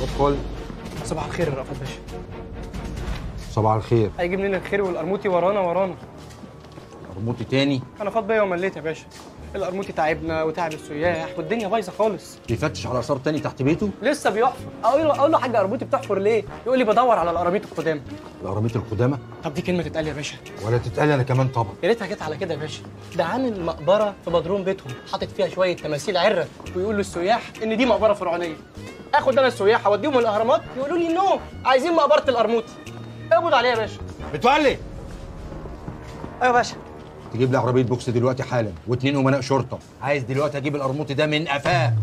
ادخل صباح الخير يا رأفت باشا صباح الخير هيجي منين الخير والقرموطي ورانا ورانا رموتي تاني انا فاض بيا ومليت يا باشا القرموطي تعبنا وتعب السياح والدنيا بايظه خالص بيفتش على اثار تاني تحت بيته لسه بيحفر اقول له اقول له حاج قرموطي بتحفر ليه يقول لي بدور على القراميط القدام القراميط القدامى طب دي كلمه تتقال يا باشا ولا تتقال انا كمان طبعا يا ريتها جت على كده يا باشا ده عامل مقبره في بدروم بيتهم حاطط فيها شويه تماثيل عره ويقول للسياح ان دي مقبره فرعونيه اخد انا السياح اوديهم الاهرامات يقولوا لي نو عايزين مقبره القرموطي اقبض عليها يا باشا متولي ايوه يا باشا تجيب لي عربيه بوكس دلوقتي حالا واتنين امناء شرطه عايز دلوقتي اجيب القرموطي ده من قفاه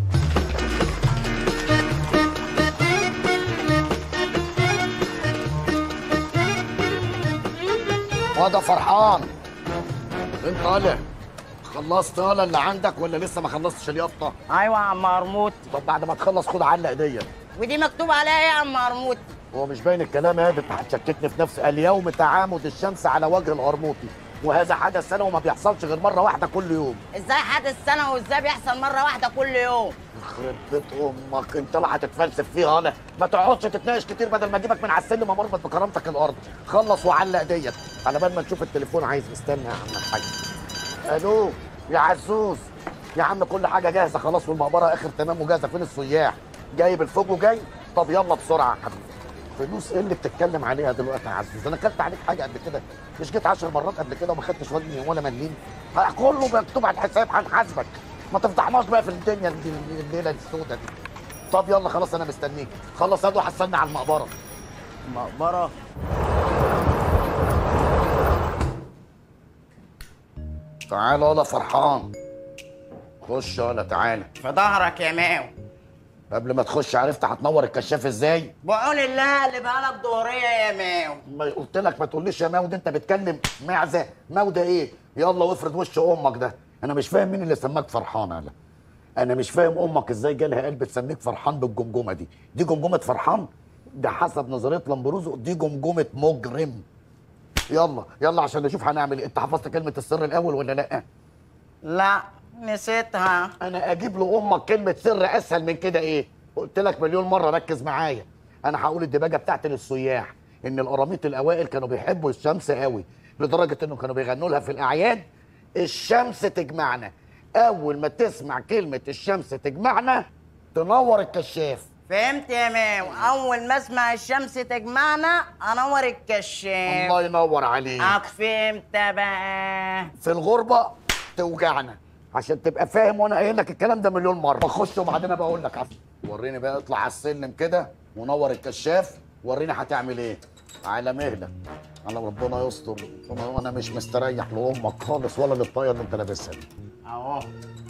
وده فرحان انت طالع خلصت يالا اللي عندك ولا لسه ما خلصتش اليافطه ايوه يا عم مرموط طب بعد ما تخلص خد علق ايديا ودي مكتوب عليها ايه يا عم مرموط هو مش باين الكلام هذا انت هتشككني في نفسي اليوم تعامد الشمس على وجه القرموطي وهذا حدث سنه وما بيحصلش غير مره واحده كل يوم ازاي حادث سنه وازاي بيحصل مره واحده كل يوم يخرب بيت امك انت لا هتتفلسف فيها انا ما تقعدش تتناقش كتير بدل ما اجيبك من على السلم امربط بكرامتك الارض خلص وعلق ديت على بال ما نشوف التليفون عايز استنى يا عم الحاج الو يا عزوز يا عم كل حاجه جاهزه خلاص والمقبره اخر تمام وجاهزه فين السياح جايب الفوج وجاي طب يلا بسرعه يا حبيبي فلوس ايه اللي بتتكلم عليها دلوقتي يا عزوز انا اكلت عليك حاجه قبل كده مش جيت 10 مرات قبل كده وما خدتش وجني ولا مليم ها، كله مكتوب على الحساب هنحاسبك ما تفضحناش بقى في الدنيا دي الليله السوداء دي طب يلا خلاص انا مستنيك خلص هات وحصلني على المقبره مقبره تعالى يلا فرحان خش يلا تعالى في ظهرك يا ماو قبل ما تخش عرفت هتنور الكشاف ازاي بعون الله اللي بقالك ظهريه يا ماو ما قلت لك ما تقوليش يا ماود انت بتكلم معزه ماوده ايه يلا وافرد وش امك ده انا مش فاهم مين اللي سماك فرحان انا انا مش فاهم امك ازاي جالها قلب تسميك فرحان بالجمجمه دي دي جمجمه فرحان ده حسب نظريه لمبروزو دي جمجمه مجرم يلا يلا عشان نشوف هنعمل ايه انت حفظت كلمه السر الاول ولا لا لا نسيتها انا اجيب له امك كلمه سر اسهل من كده ايه قلت لك مليون مره ركز معايا انا هقول الدباجه بتاعتي للسياح ان القراميط الاوائل كانوا بيحبوا الشمس قوي لدرجه انهم كانوا بيغنوا لها في الاعياد الشمس تجمعنا اول ما تسمع كلمه الشمس تجمعنا تنور الكشاف فهمت يا ماو اول ما اسمع الشمس تجمعنا انور الكشاف الله ينور عليك اك فهمت بقى في الغربه توجعنا عشان تبقى فاهم وانا قايل لك الكلام ده مليون مره بخش وبعدين بقول لك عفوا وريني بقى اطلع على السلم كده ونور الكشاف وريني هتعمل ايه على مهلك انا ربنا يستر انا وانا مش مستريح لامك خالص ولا للطاقيه اللي انت لابسها دي اهو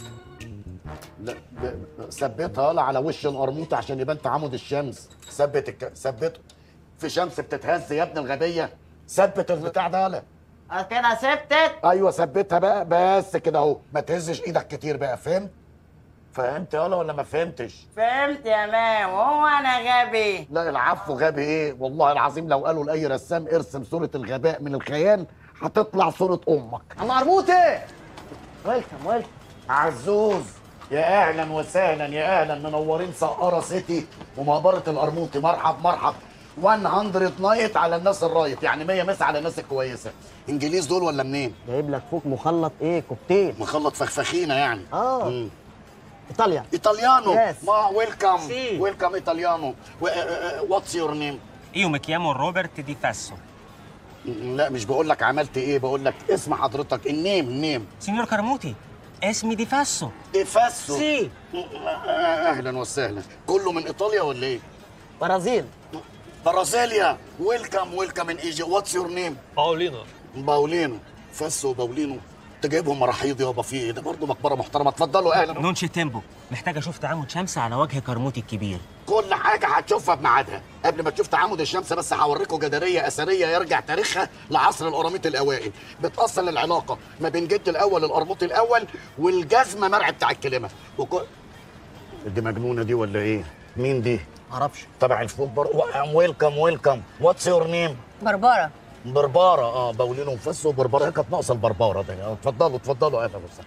لا ب- ب- ثبتها يلا على وش القرموطه عشان يبان تعامد الشمس ثبت الك... ثبته في شمس بتتهز يا ابن الغبيه ثبت البتاع ده يلا أه كده سبتت ايوه ثبتها بقى بس كده اهو ما تهزش ايدك كتير بقى فهمت فهمت يلا ولا ما فهمتش فهمت يا ماو هو انا غبي لا العفو غبي ايه والله العظيم لو قالوا لاي رسام ارسم صوره الغباء من الخيال هتطلع صوره امك مرموطي ويلكم ويلكم عزوز يا اهلا وسهلا يا اهلا منورين سقاره سيتي ومقبره القرموطي مرحب مرحب 100 نايت على الناس الرايت يعني 100 مس على الناس الكويسه انجليز دول ولا منين جايب لك فوق مخلط ايه كوكتيل مخلط فخفخينه يعني اه مم. ايطاليا ايطاليانو Yes. ما ويلكم Sì. ويلكم ايطاليانو واتس يور نيم Io mi chiamo Robert Di Fesso. لا مش بقول لك عملت ايه بقول لك اسم حضرتك النيم النيم Signor Carmuti, اسمي دي فاسو. دي فاسو Sì. اهلا وسهلا كله من ايطاليا ولا ايه برازيل برازيليا ويلكم ويلكم ان ايجي واتس يور نيم باولينا باولينو فاسو باولينو انت جايبهم مراحيض يابا في ايه ده برضه مقبره محترمه اتفضلوا اهلا نونشي تيمبو. محتاج اشوف تعامد شمس على وجه كرموتي الكبير. كل حاجه هتشوفها بميعادها قبل ما تشوف تعامد الشمس بس هوريكم جداريه اثريه يرجع تاريخها لعصر القراميط الاوائل بتاصل العلاقه ما بين جد الاول القرموط الاول والجزمه مرعي بتاع الكلمه وكل دي مجنونه دي ولا ايه مين دي معرفش تبع الفوق بر... ويلكم ويلكم واتس يور نيم بربرة برباره اه باولينو وفس وبرباره هي كانت ناقصه البرباره ده آه، اتفضلوا اتفضلوا اهلا وسهلا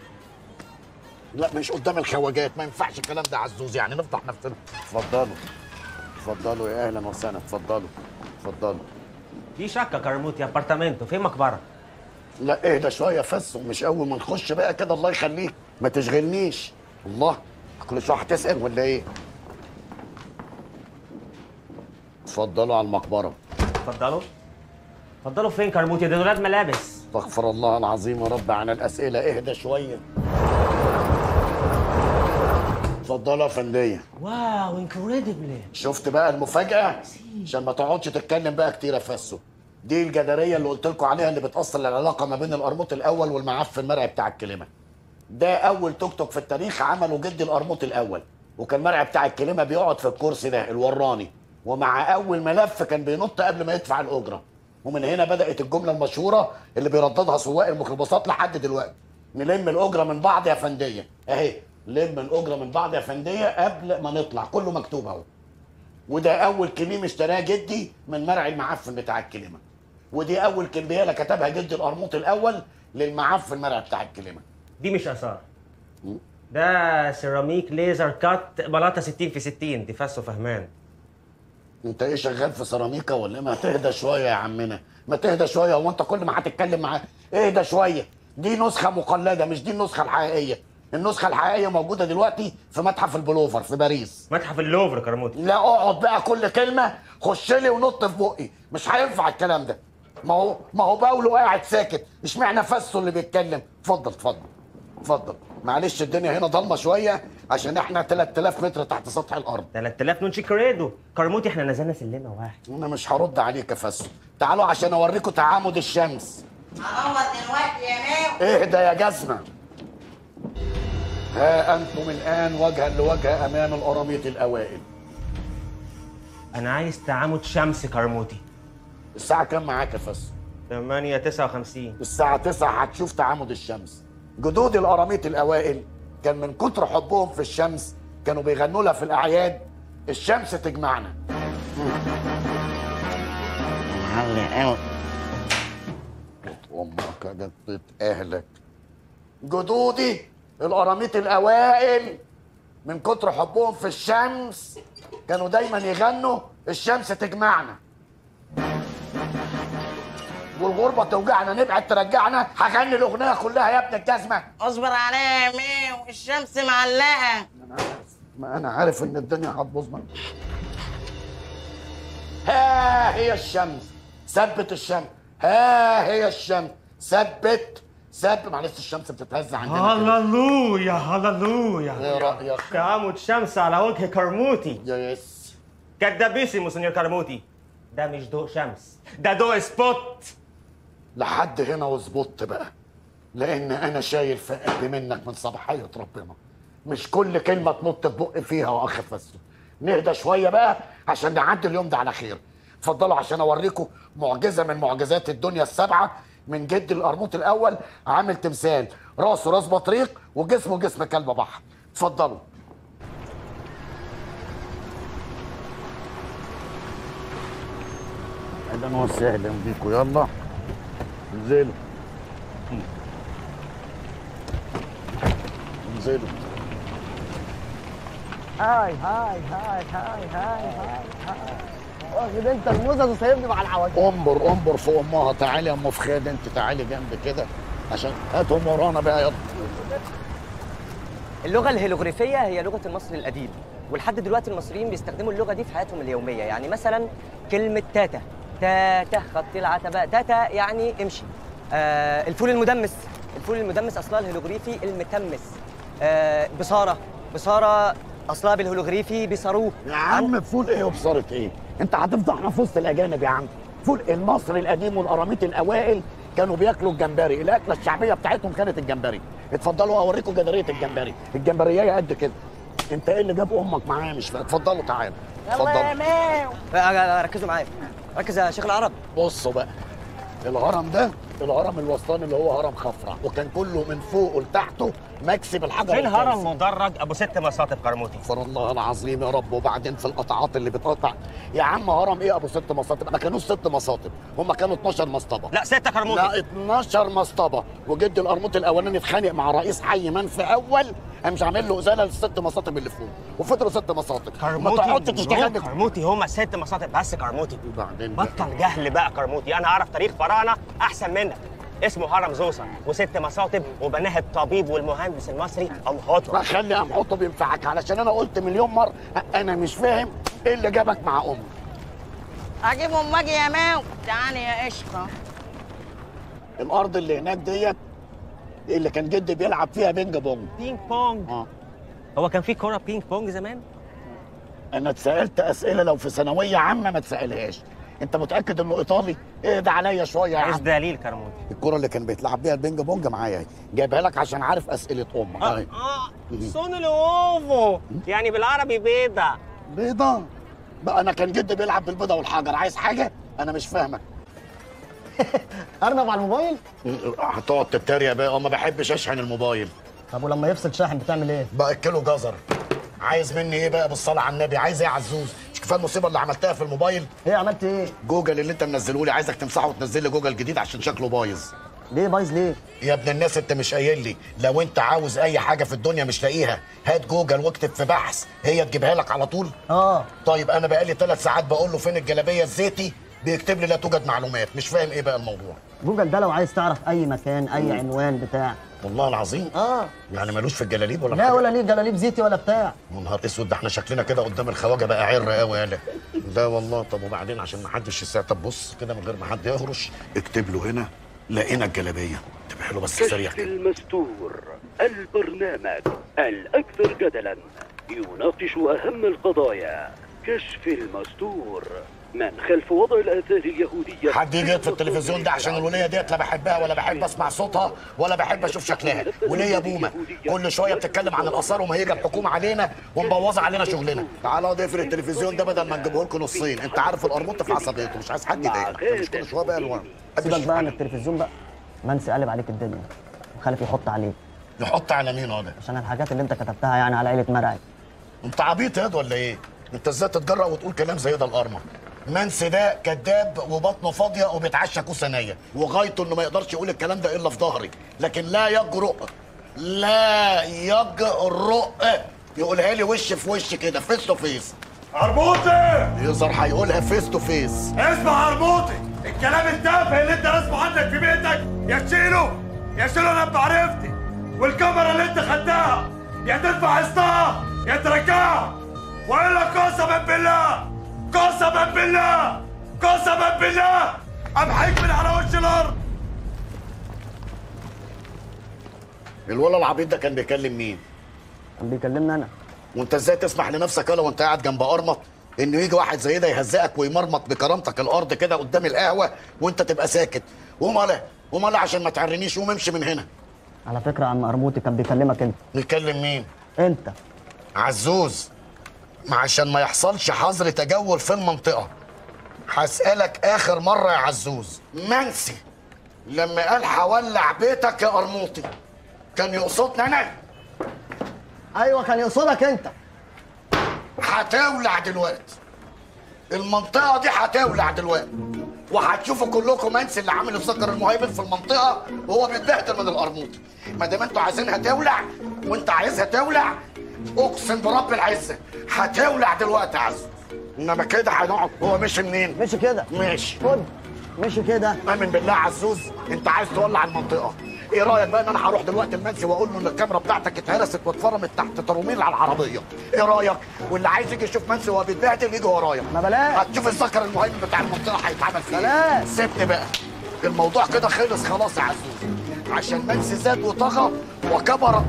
لا مش قدام الخواجات ما ينفعش الكلام ده عزوز يعني نفضح نفسنا اتفضلوا اتفضلوا يا اهلا وسهلا اتفضلوا اتفضلوا دي شقة كرموتي ابارتمنتو في مقبرة لا اهدى شويه فس ومش اول ما نخش بقى كده الله يخليك ما تشغلنيش الله كل شويه هتسال ولا ايه اتفضلوا على المقبره اتفضلوا اتفضلوا فين كرموتي ده دولاب ملابس استغفر الله العظيم يا رب عن الاسئله اهدى شويه اتفضلوا يا فنديه واو انكريدبلي شفت بقى المفاجاه عشان ما تقعدش تتكلم بقى كتير يا فسو دي الجداريه اللي قلت لكم عليها اللي بتاصل العلاقه ما بين القرموط الاول والمعفن المرعي بتاع الكلمه ده اول توك توك في التاريخ عمله جدي القرموط الاول وكان مرعي بتاع الكلمه بيقعد في الكرسي ده الوراني ومع اول ملف كان بينط قبل ما يدفع الاجره ومن هنا بدات الجمله المشهوره اللي بيرددها سواق الميكروباصات لحد دلوقتي نلم الاجره من بعض يا فنديه اهي لم الاجره من بعض يا فنديه قبل ما نطلع كله مكتوب اهو وده اول كميم اشتراه جدي من مرعي المعفن بتاع الكلمه ودي اول كمبياله كتبها جدي القرموط الاول للمعفن مرعي بتاع الكلمه دي مش اثار ده سيراميك ليزر كات بلاطه 60 في 60 دي فاسو فهمان انت ايه شغال في سيراميكا ولا إيه؟ ما تهدى شويه يا عمنا ما تهدى شويه هو انت كل ما هتتكلم معاه اهدى شويه دي نسخه مقلده مش دي النسخه الحقيقيه النسخه الحقيقيه موجوده دلوقتي في متحف البلوفر في باريس متحف اللوفر كرموتي لا اقعد بقى كل كلمه خش لي ونط في بقي مش هينفع الكلام ده ما هو ما هو باولو قاعد ساكت اشمعنى فسه اللي بيتكلم اتفضل اتفضل اتفضل معلش الدنيا هنا ضلمه شويه عشان احنا 3000 متر تحت سطح الارض 3000 نونشي كريدو كرموتي احنا نزلنا سلمه واحد انا مش هرد عليك يا فسو تعالوا عشان اوريكم تعامد الشمس هنور دلوقتي يا ماو اهدى يا جزمه ها انتم الان وجها لوجه امام القراميط الاوائل انا عايز تعامد شمس كرموتي الساعه كام معاك يا فسو 8 59 الساعة 9 هتشوف تعامد الشمس جدود القراميط الأوائل كان من كتر حبهم في الشمس كانوا بيغنوا لها في الأعياد الشمس تجمعنا معلي قوي أمك يا جدة أهلك جدودي القراميط الأوائل من كتر حبهم في الشمس كانوا دايما يغنوا الشمس تجمعنا والغربة توجعنا نبعد ترجعنا هغني الأغنية كلها يا ابن الجزمة اصبر عليا يا ماو الشمس معلقه أنا عارف ما أنا عارف إن الدنيا هتبوظ منك ها هي الشمس ثبت الشمس ها هي الشمس ثبت ثبت معلش الشمس بتتهز عندنا كده. هللويا هللويا ايه رأيك؟ تعامد شمس على وجه كرموتي يس كدابيسيمو سنيور كرموتي ده مش ضوء شمس ده ضوء سبوت لحد هنا وظبطت بقى لان انا شايل في قلبي منك من صباحيه ربنا مش كل كلمه تنط في بقي فيها واخ فسه نهدى شويه بقى عشان نعدي اليوم ده على خير اتفضلوا عشان اوريكم معجزه من معجزات الدنيا السبعه من جد القرموط الاول عامل تمثال راسه راس بطريق وجسمه جسم كلب بحر اتفضلوا اهلا وسهلا بيكم يلا انزلوا انزلوا هاي هاي هاي هاي هاي هاي هاي واخد انت الموزة وسايبني مع العواجيز انبر انبر في امها تعالي يا ام فخاد انت تعالي جنب كده عشان هاتهم ورانا بقى يلا اللغة الهيروغليفية هي لغة المصري القديم ولحد دلوقتي المصريين بيستخدموا اللغة دي في حياتهم اليومية يعني مثلا كلمة تاتا تاتا خط العتبة تاتا يعني امشي آه الفول المدمس الفول المدمس أصلها الهيروغليفي المتمس آه بصارة بصارة أصلها بالهيروغليفي بصاروه يا عم فول ايه وبصارة ايه انت هتفضحنا في وسط الاجانب يا عم فول المصري القديم والقراميط الاوائل كانوا بياكلوا الجمبري الاكله الشعبيه بتاعتهم كانت الجمبري اتفضلوا اوريكم جداريه الجمبري الجمبريه قد كده انت ايه اللي جاب امك معايا مش فاهم اتفضلوا تعالوا يلا يا اتفضلوا ماو آه، آه، ركزوا معايا ركز يا شيخ العرب بصوا بقى الهرم ده الهرم الوسطاني اللي هو هرم خفرع وكان كله من فوق لتحته مكسب الحجر فين الكنسي. هرم مدرج ابو ست مساطب كرموتي استغفر الله العظيم يا رب وبعدين في القطعات اللي بتقطع يا عم هرم ايه ابو ست مصاطب ما كانوش ست مصاطب هم كانوا 12 مصطبه لا ستة لا كرموتي 12 مصطبه وجد القرموط الاولاني اتخانق مع رئيس حي منفى اول قام عامل له ازاله للست مساطب اللي فوق وفضلوا ست مساطب ما تقعدش تشتغل بك- كرموتي هما ست مساطب بس كرموتي وبعدين بقى. بطل جهل بقى كرموتي انا اعرف تاريخ فراعنه احسن منك اسمه هرم زوسر وست مساطب وبناها الطبيب والمهندس المصري امهاتهم ما خلي قام حطه بينفعك علشان انا قلت مليون مره انا مش فاهم ايه اللي جابك مع امك اجيب امك يا ماو تعالي يا قشطه الارض اللي هناك ديت اللي كان جدي بيلعب فيها بينج بونج بينج بونج اه هو كان في كوره بينج بونج زمان انا اتسالت اسئله لو في ثانويه عامه ما تسالهاش انت متاكد انه ايطالي ايه ده عليا شويه يا عايز عم دليل كرموتي الكره اللي كان بيتلعب بيها البينج بونج معايا اهي جايبها لك عشان عارف اسئله امك اهي اه سون الاوفو يعني بالعربي بيضه بيضه بقى انا كان جدي بيلعب بالبيضه والحجر عايز حاجه انا مش فاهمك ارنب على الموبايل هتقعد تتريق بقى ما بحبش اشحن الموبايل طب ولما يفصل شاحن بتعمل ايه باكله جزر عايز مني ايه بقى بالصلاه على النبي عايز ايه يا عزوز مش كفايه المصيبه اللي عملتها في الموبايل ايه عملت ايه جوجل اللي انت منزله لي عايزك تمسحه وتنزل لي جوجل جديد عشان شكله بايظ ليه بايظ ليه يا ابن الناس انت مش قايل لي لو انت عاوز اي حاجه في الدنيا مش لاقيها هات جوجل واكتب في بحث هي تجيبها لك على طول اه طيب انا بقالي ثلاث ساعات بقول له فين الجلابيه الزيتي بيكتب لي لا توجد معلومات مش فاهم ايه بقى الموضوع جوجل ده لو عايز تعرف اي مكان اي عنوان بتاع والله العظيم اه يعني ملوش في الجلاليب ولا لا حاجة؟ ولا ليه جلاليب زيتي ولا بتاع يا نهار اسود ده احنا شكلنا كده قدام الخواجه بقى عر قوي يالا لا والله طب وبعدين عشان ما حدش يساعد طب بص كده من غير ما حد يهرش اكتب له هنا لقينا الجلابيه تبقى له بس سريع كشف كده المستور البرنامج الأكثر جدلا يناقش أهم القضايا كشف المستور من خلف وضع الآثار اليهودية حد يجي يطفي التلفزيون ده عشان الوليه ديت لا بحبها ولا بحب اسمع صوتها ولا بحب اشوف شكلها وليه بومه كل شويه بتتكلم عن الاثار وما هيجي الحكومه علينا ومبوظه علينا شغلنا تعالى اقعد اقفل التلفزيون ده بدل ما نجيبه لكم نصين انت عارف القرموط في عصبيته مش عايز حد يضايقك أنت مش كل شويه بقى الوان سيبك بقى من التلفزيون بقى منسي قلب عليك الدنيا وخالف يحط عليك نحط على مين هذا عشان الحاجات اللي انت كتبتها يعني على عيله مرعي انت عبيط ياض ولا ايه؟ انت ازاي تتجرأ وتقول كلام زي ده القرمه؟ منسي ده كذاب وبطنه فاضيه وبيتعشى كوسه نيه وغايته انه ما يقدرش يقول الكلام ده الا في ظهري لكن لا يجرؤ لا يجرؤ يقولها لي وش في وش كده فيس تو فيس عربوطي يظهر هيقولها فيس تو فيس اسمع عربوطي الكلام التافه اللي انت راسمه عندك في بيتك يا تشيله يا تشيله انا بعرفتي والكاميرا اللي انت خدتها يا تدفع قسطها يا ترجعها والا قسما بالله قسما بالله قسما بالله امحيك من على وش الارض الولد العبيط ده كان بيكلم مين؟ كان بيكلمني انا وانت ازاي تسمح لنفسك يالا وانت قاعد جنب قرمط انه يجي واحد زي ده يهزقك ويمرمط بكرامتك الارض كده قدام القهوه وانت تبقى ساكت وماله وماله عشان ما تعرنيش قوم امشي من هنا على فكره عم قرموطي كان بيكلمك انت نتكلم مين انت عزوز ما عشان ما يحصلش حظر تجول في المنطقه هسألك آخر مرة يا عزوز منسي لما قال هولع بيتك يا قرموطي كان يقصدني أنا ايوه كان يقصدك انت هتولع دلوقتي المنطقة دي هتولع دلوقتي وهتشوفوا كلكم منسي اللي عامل الذكر المهيمن في المنطقة وهو بيتبهدل من القرموطي ما دام انتوا عايزينها تولع وانت عايزها تولع اقسم برب العزة هتولع دلوقتي يا عزوز انما كده هنقعد هو مشي منين؟ مشي كده ماشي خد مشي كده امن بالله عزوز انت عايز تولع المنطقه ايه رايك بقى ان انا هروح دلوقتي المنسي واقول له ان الكاميرا بتاعتك اتهرست واتفرمت تحت تروميل على العربيه ايه رايك واللي عايز يجي يشوف منسي وهو بيتبهدل يجي ورايا ما بلاش هتشوف الذكر المهيمن بتاع المنطقه هيتعمل فيه بلاش. سيبني بقى الموضوع كده خلص خلاص يا عزوز عشان منسي زاد وطغى وكبر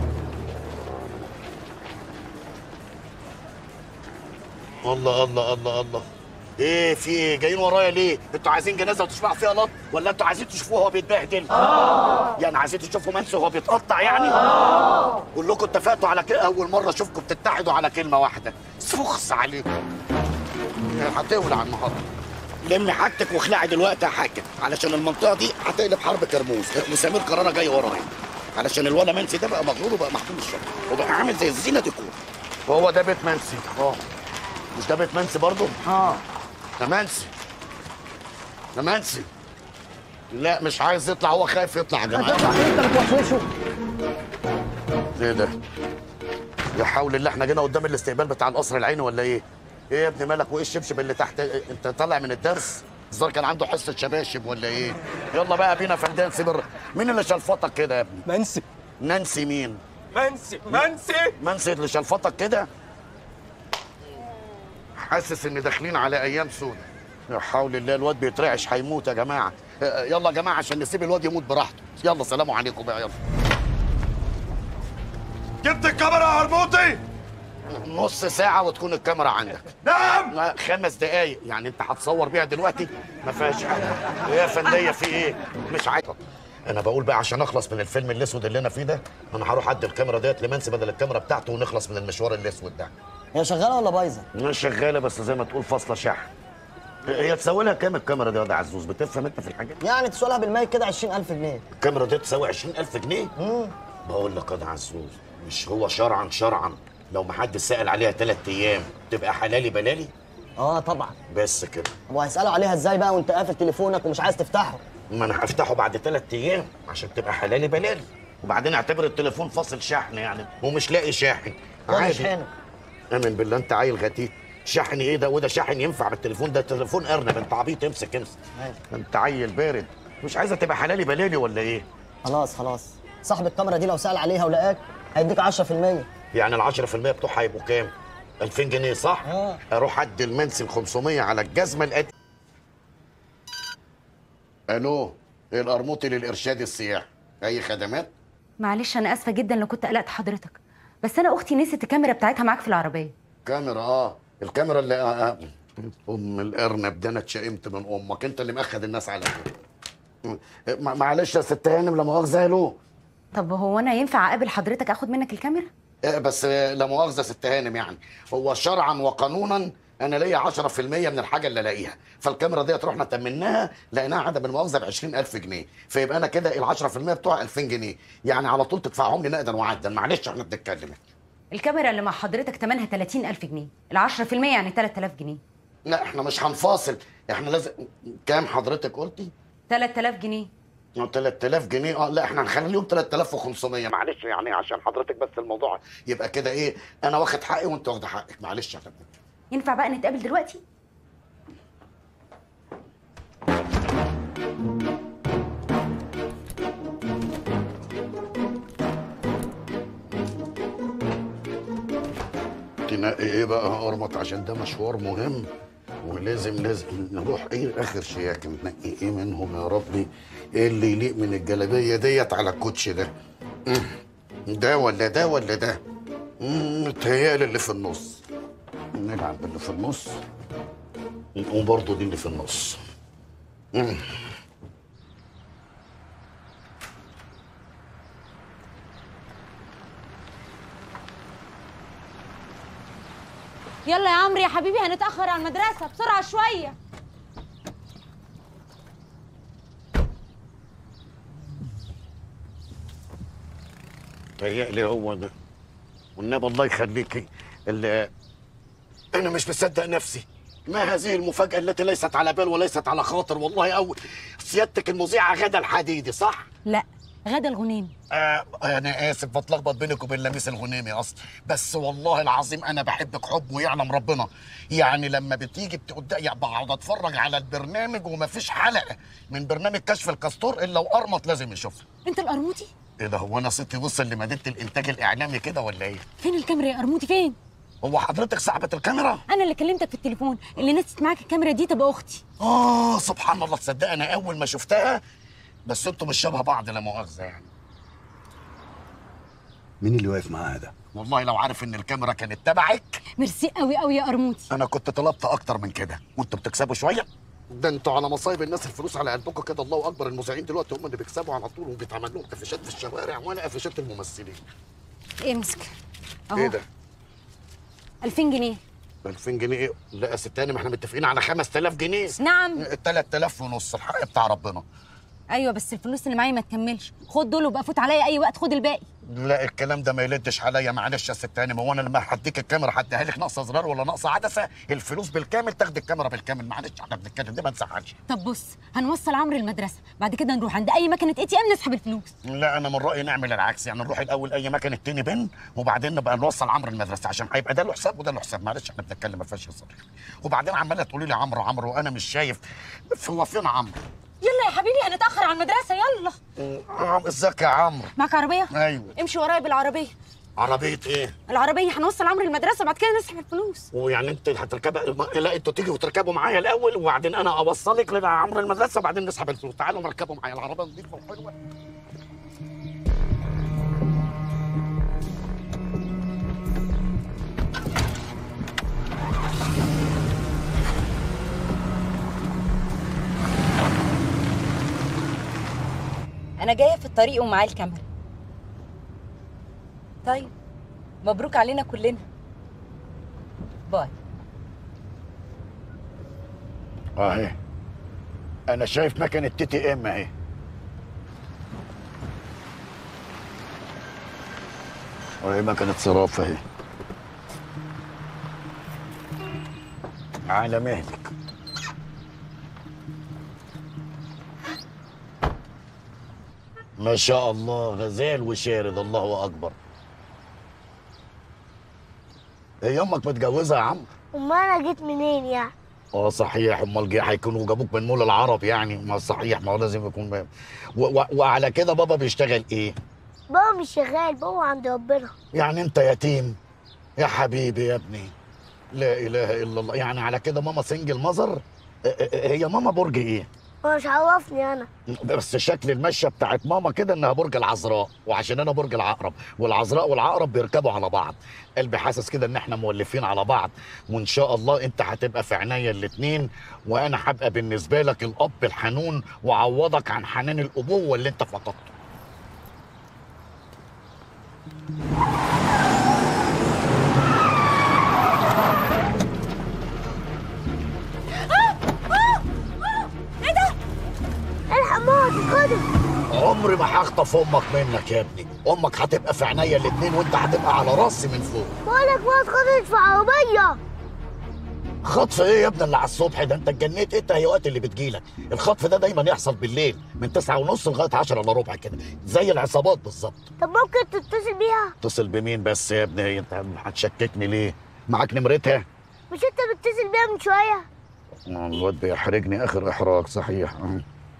الله الله الله الله ايه في ايه جايين ورايا ليه انتوا عايزين جنازه وتشبعوا فيها لط ولا انتوا عايزين تشوفوه وهو بيتبهدل اه يعني عايزين تشوفوا منسي وهو بيتقطع يعني اه كلكم اتفقتوا على كده اول مره اشوفكم بتتحدوا على كلمه واحده سخس عليكم هتولع النهارده لمي حاجتك واخلعي دلوقتي يا حاجه علشان المنطقه دي هتقلب حرب كرموز وسمير قراره جاي ورايا علشان الولا منسي ده بقى مغرور وبقى محكوم الشر وبقى عامل زي الزينه ديكور وهو ده بيت منسي اه مش ده بيت منسي برضه؟ اه ده منسي ده منسي لا مش عايز يطلع هو خايف يطلع يا جماعه هتطلع ايه انت بتوشوشه ايه ده؟ يا حول الله احنا جينا قدام الاستقبال بتاع القصر العيني ولا ايه؟ ايه يا ابني مالك وايه الشبشب اللي تحت انت طالع من الدرس؟ الظاهر كان عنده حصه شباشب ولا ايه؟ يلا بقى بينا فندان سيبر مين اللي شلفطك كده يا ابني؟ منسي نانسي مين؟ منسي منسي منسي اللي شلفطك كده؟ حاسس ان داخلين على ايام سودة يا حول الله الواد بيترعش هيموت يا جماعه اه، يلا يا جماعه عشان نسيب الواد يموت براحته يلا سلام عليكم بقى يلا جبت الكاميرا يا عرموطي نص ساعة وتكون الكاميرا عندك نعم لا، خمس دقايق يعني انت هتصور بيها دلوقتي ما فيهاش حاجة ايه يا فندية في ايه مش عايز انا بقول بقى عشان اخلص من الفيلم الاسود اللي انا فيه ده انا هروح ادي الكاميرا ديت لمنسي بدل الكاميرا بتاعته ونخلص من المشوار الاسود ده هي شغاله ولا بايظه مش شغالة بس زي ما تقول فاصلة شحن هي تساوي لها كام الكاميرا دي يا واد عزوز بتفهم انت في الحاجات دي يعني تسوى لها بالمية كده 20000 جنيه الكاميرا دي تساوي 20000 جنيه بقول لك يا واد عزوز مش هو شرعا شرعا لو ما حد سأل عليها ثلاث ايام تبقى حلالي بلالي اه طبعا بس كده طب وهيسالوا عليها ازاي بقى وانت قافل تليفونك ومش عايز تفتحه ما انا هفتحه بعد ثلاث ايام عشان تبقى حلالي بلالي وبعدين اعتبر التليفون فاصل شحن يعني ومش لاقي شاحن خد شحنه امن بالله انت عيل غتيت شحن ايه ده وده شحن ينفع بالتليفون ده تليفون ارنب انت عبيط امسك امسك انت عيل بارد مش عايزه تبقى حلالي بلالي ولا ايه خلاص خلاص صاحب الكاميرا دي لو سال عليها ولقاك هيديك 10% يعني ال 10% بتوعها هيبقوا كام 2000 جنيه صح اه. اروح ادي المنسي ال 500 على الجزمه القد الو ايه القرموطي للارشاد السياحي اي خدمات معلش انا اسفه جدا لو كنت قلقت حضرتك بس انا اختي نسيت الكاميرا بتاعتها معاك في العربيه كاميرا اه الكاميرا اللي آه آه. ام الارنب ده انا اتشائمت من امك انت اللي مأخد الناس على كده مع- معلش يا ست هانم لا مؤاخذه له طب هو انا ينفع اقابل حضرتك اخد منك الكاميرا آه، بس آه، لا مؤاخذه يا ست هانم يعني هو شرعا وقانونا انا ليا 10% من الحاجه اللي الاقيها فالكاميرا ديت رحنا تمناها لقيناها عدم المؤاخذه ب 20000 جنيه فيبقى انا كده ال 10% بتوع 2000 جنيه يعني على طول تدفعهم لي نقدا وعدا معلش احنا بنتكلم الكاميرا اللي مع حضرتك تمنها 30000 جنيه ال 10% يعني 3000 جنيه لا احنا مش هنفاصل احنا لازم كام حضرتك قلتي 3000 جنيه 3000 جنيه اه لا احنا هنخليهم 3500 معلش يعني عشان حضرتك بس الموضوع يبقى كده ايه انا واخد حقي وانت واخده حقك معلش يا فندم ينفع بقى نتقابل دلوقتي تنقي ايه بقى هقرمط عشان ده مشوار مهم ولازم لازم نروح ايه اخر شياكه ننقي ايه منهم يا ربي ايه اللي يليق من الجلابيه ديت على الكوتش ده مم. ده ولا ده ولا ده مم، متهيألي اللي في النص نلعب باللي في النص نقوم برضه دي اللي في النص مم. يلا يا عمرو يا حبيبي هنتأخر على المدرسة بسرعة شوية متهيألي هو ده والنبي الله يخليكي اللي انا مش مصدق نفسي ما هذه المفاجأة التي ليست على بال وليست على خاطر والله أول سيادتك المذيعة غدا الحديدي صح؟ لا غدا الغنيم آه أنا آسف بتلخبط بينك وبين لميس الغنيمي أصلا بس والله العظيم أنا بحبك حب ويعلم ربنا يعني لما بتيجي بتقد... يعني بقعد أتفرج على البرنامج ومفيش حلقة من برنامج كشف الكاستور إلا وأرمط لازم يشوفها انت القرموطي إيه ده هو أنا صوتي وصل لمدينة الإنتاج الإعلامي كده ولا إيه؟ فين الكاميرا يا قرموطي فين هو حضرتك صاحبة الكاميرا؟ انا اللي كلمتك في التليفون اللي نسيت معاك الكاميرا دي تبقى اختي آه سبحان الله تصدق أنا أول ما شفتها بس أنتوا مش شبه بعض لا مؤاخذة يعني مين اللي واقف معاها ده؟ والله لو عارف إن الكاميرا كانت تبعك ميرسي قوي قوي يا قرموطي أنا كنت طلبت أكتر من كده وأنتوا بتكسبوا شوية ده انتوا على مصايب الناس الفلوس على قلبكم كده الله اكبر المذيعين دلوقتي هم اللي بيكسبوا على طول وبيتعمل لهم قفشات في الشوارع وانا قفشات الممثلين امسك اهو ايه ده 2000 جنيه 2000 جنيه ايه لا يا ست هانم احنا متفقين على 5000 جنيه نعم 3000 ونص الحق بتاع ربنا ايوه بس الفلوس اللي معايا ما تكملش خد دول وبقى فوت عليا اي وقت خد الباقي لا الكلام ده ما يلدش عليا معلش يا ست هانم هو انا لما هديك الكاميرا هديها لك ناقصه زرار ولا ناقصه عدسه الفلوس بالكامل تاخد الكاميرا بالكامل معلش احنا بنتكلم دي ما نزعلش طب بص هنوصل عمرو المدرسه بعد كده نروح عند اي مكنه اي تي ام نسحب الفلوس لا انا من رايي نعمل العكس يعني نروح الاول اي مكان التاني بن وبعدين نبقى نوصل عمرو المدرسه عشان هيبقى ده له حساب وده له حساب معلش احنا بنتكلم ما فيهاش هزار وبعدين عماله تقولي لي عمرو عمرو وانا مش شايف هو فين عمرو؟ يلا يا حبيبي هنتاخر على المدرسه يلا عم- ازيك يا عمرو؟ معاك عربيه ايوه امشي ورايا بالعربيه عربيه ايه؟ العربيه هنوصل عمرو المدرسه بعد كده نسحب الفلوس ويعني انت هتركبها لا انتوا تيجوا وتركبوا معايا الاول وبعدين انا اوصلك لعمرو المدرسه وبعدين نسحب الفلوس تعالوا نركبوا معايا العربيه نظيفه وحلوه انا جايه في الطريق ومعايا الكاميرا طيب مبروك علينا كلنا باي اهي انا شايف مكنه تي تي ام اهي وهي مكنه صراف اهي على مهلك ما شاء الله غزال وشارد الله اكبر هي امك متجوزه يا عم امال انا جيت منين يعني اه صحيح امال جه هيكونوا جابوك من مول العرب يعني ما صحيح ما هو لازم يكون م... و... و... وعلى كده بابا بيشتغل ايه بابا مش شغال بابا عند ربنا يعني انت يتيم يا حبيبي يا ابني لا اله الا الله يعني على كده ماما سنجل مزر هي ماما برج ايه هو مش عرفني انا بس شكل المشيه بتاعت ماما كده انها برج العذراء وعشان انا برج العقرب والعذراء والعقرب بيركبوا على بعض قلبي حاسس كده ان احنا مولفين على بعض وان شاء الله انت هتبقى في عينيا الاتنين وانا هبقى بالنسبه لك الاب الحنون واعوضك عن حنان الابوه اللي انت فقدته ايه ده الحق ماما خدت عمري ما هخطف امك منك يا ابني امك هتبقى في عينيا الاتنين وانت هتبقى على راسي من فوق بقولك ماما اتخطفت في عربيه خطف ايه يا ابني اللي على الصبح ده انت اتجنيت ايه التهيؤات اللي بتجيلك الخطف ده دايما يحصل بالليل من تسعة ونص لغايه 10 الا ربع كده زي العصابات بالظبط طب ممكن تتصل بيها اتصل بمين بس يا ابني انت هتشككني ليه معاك نمرتها مش انت بتتصل بيها من شويه آه، الواد بيحرجني اخر احراج صحيح آه.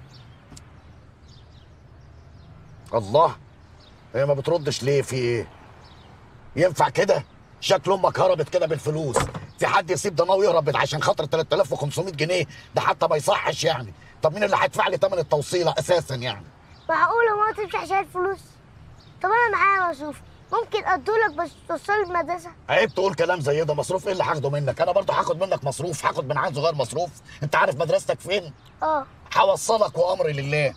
الله هي ما بتردش ليه في ايه ينفع كده شكل امك هربت كده بالفلوس في حد يسيب ضناه ويهرب عشان خاطر 3500 جنيه ده حتى ما يصحش يعني طب مين اللي هيدفع لي ثمن التوصيله اساسا يعني معقوله ماما تمشي عشان الفلوس طب انا معايا مصروف ممكن ادولك بس توصل المدرسه عيب تقول كلام زي ده مصروف ايه اللي هاخده منك انا برضه هاخد منك مصروف هاخد من عيل صغير مصروف انت عارف مدرستك فين اه هوصلك وامري لله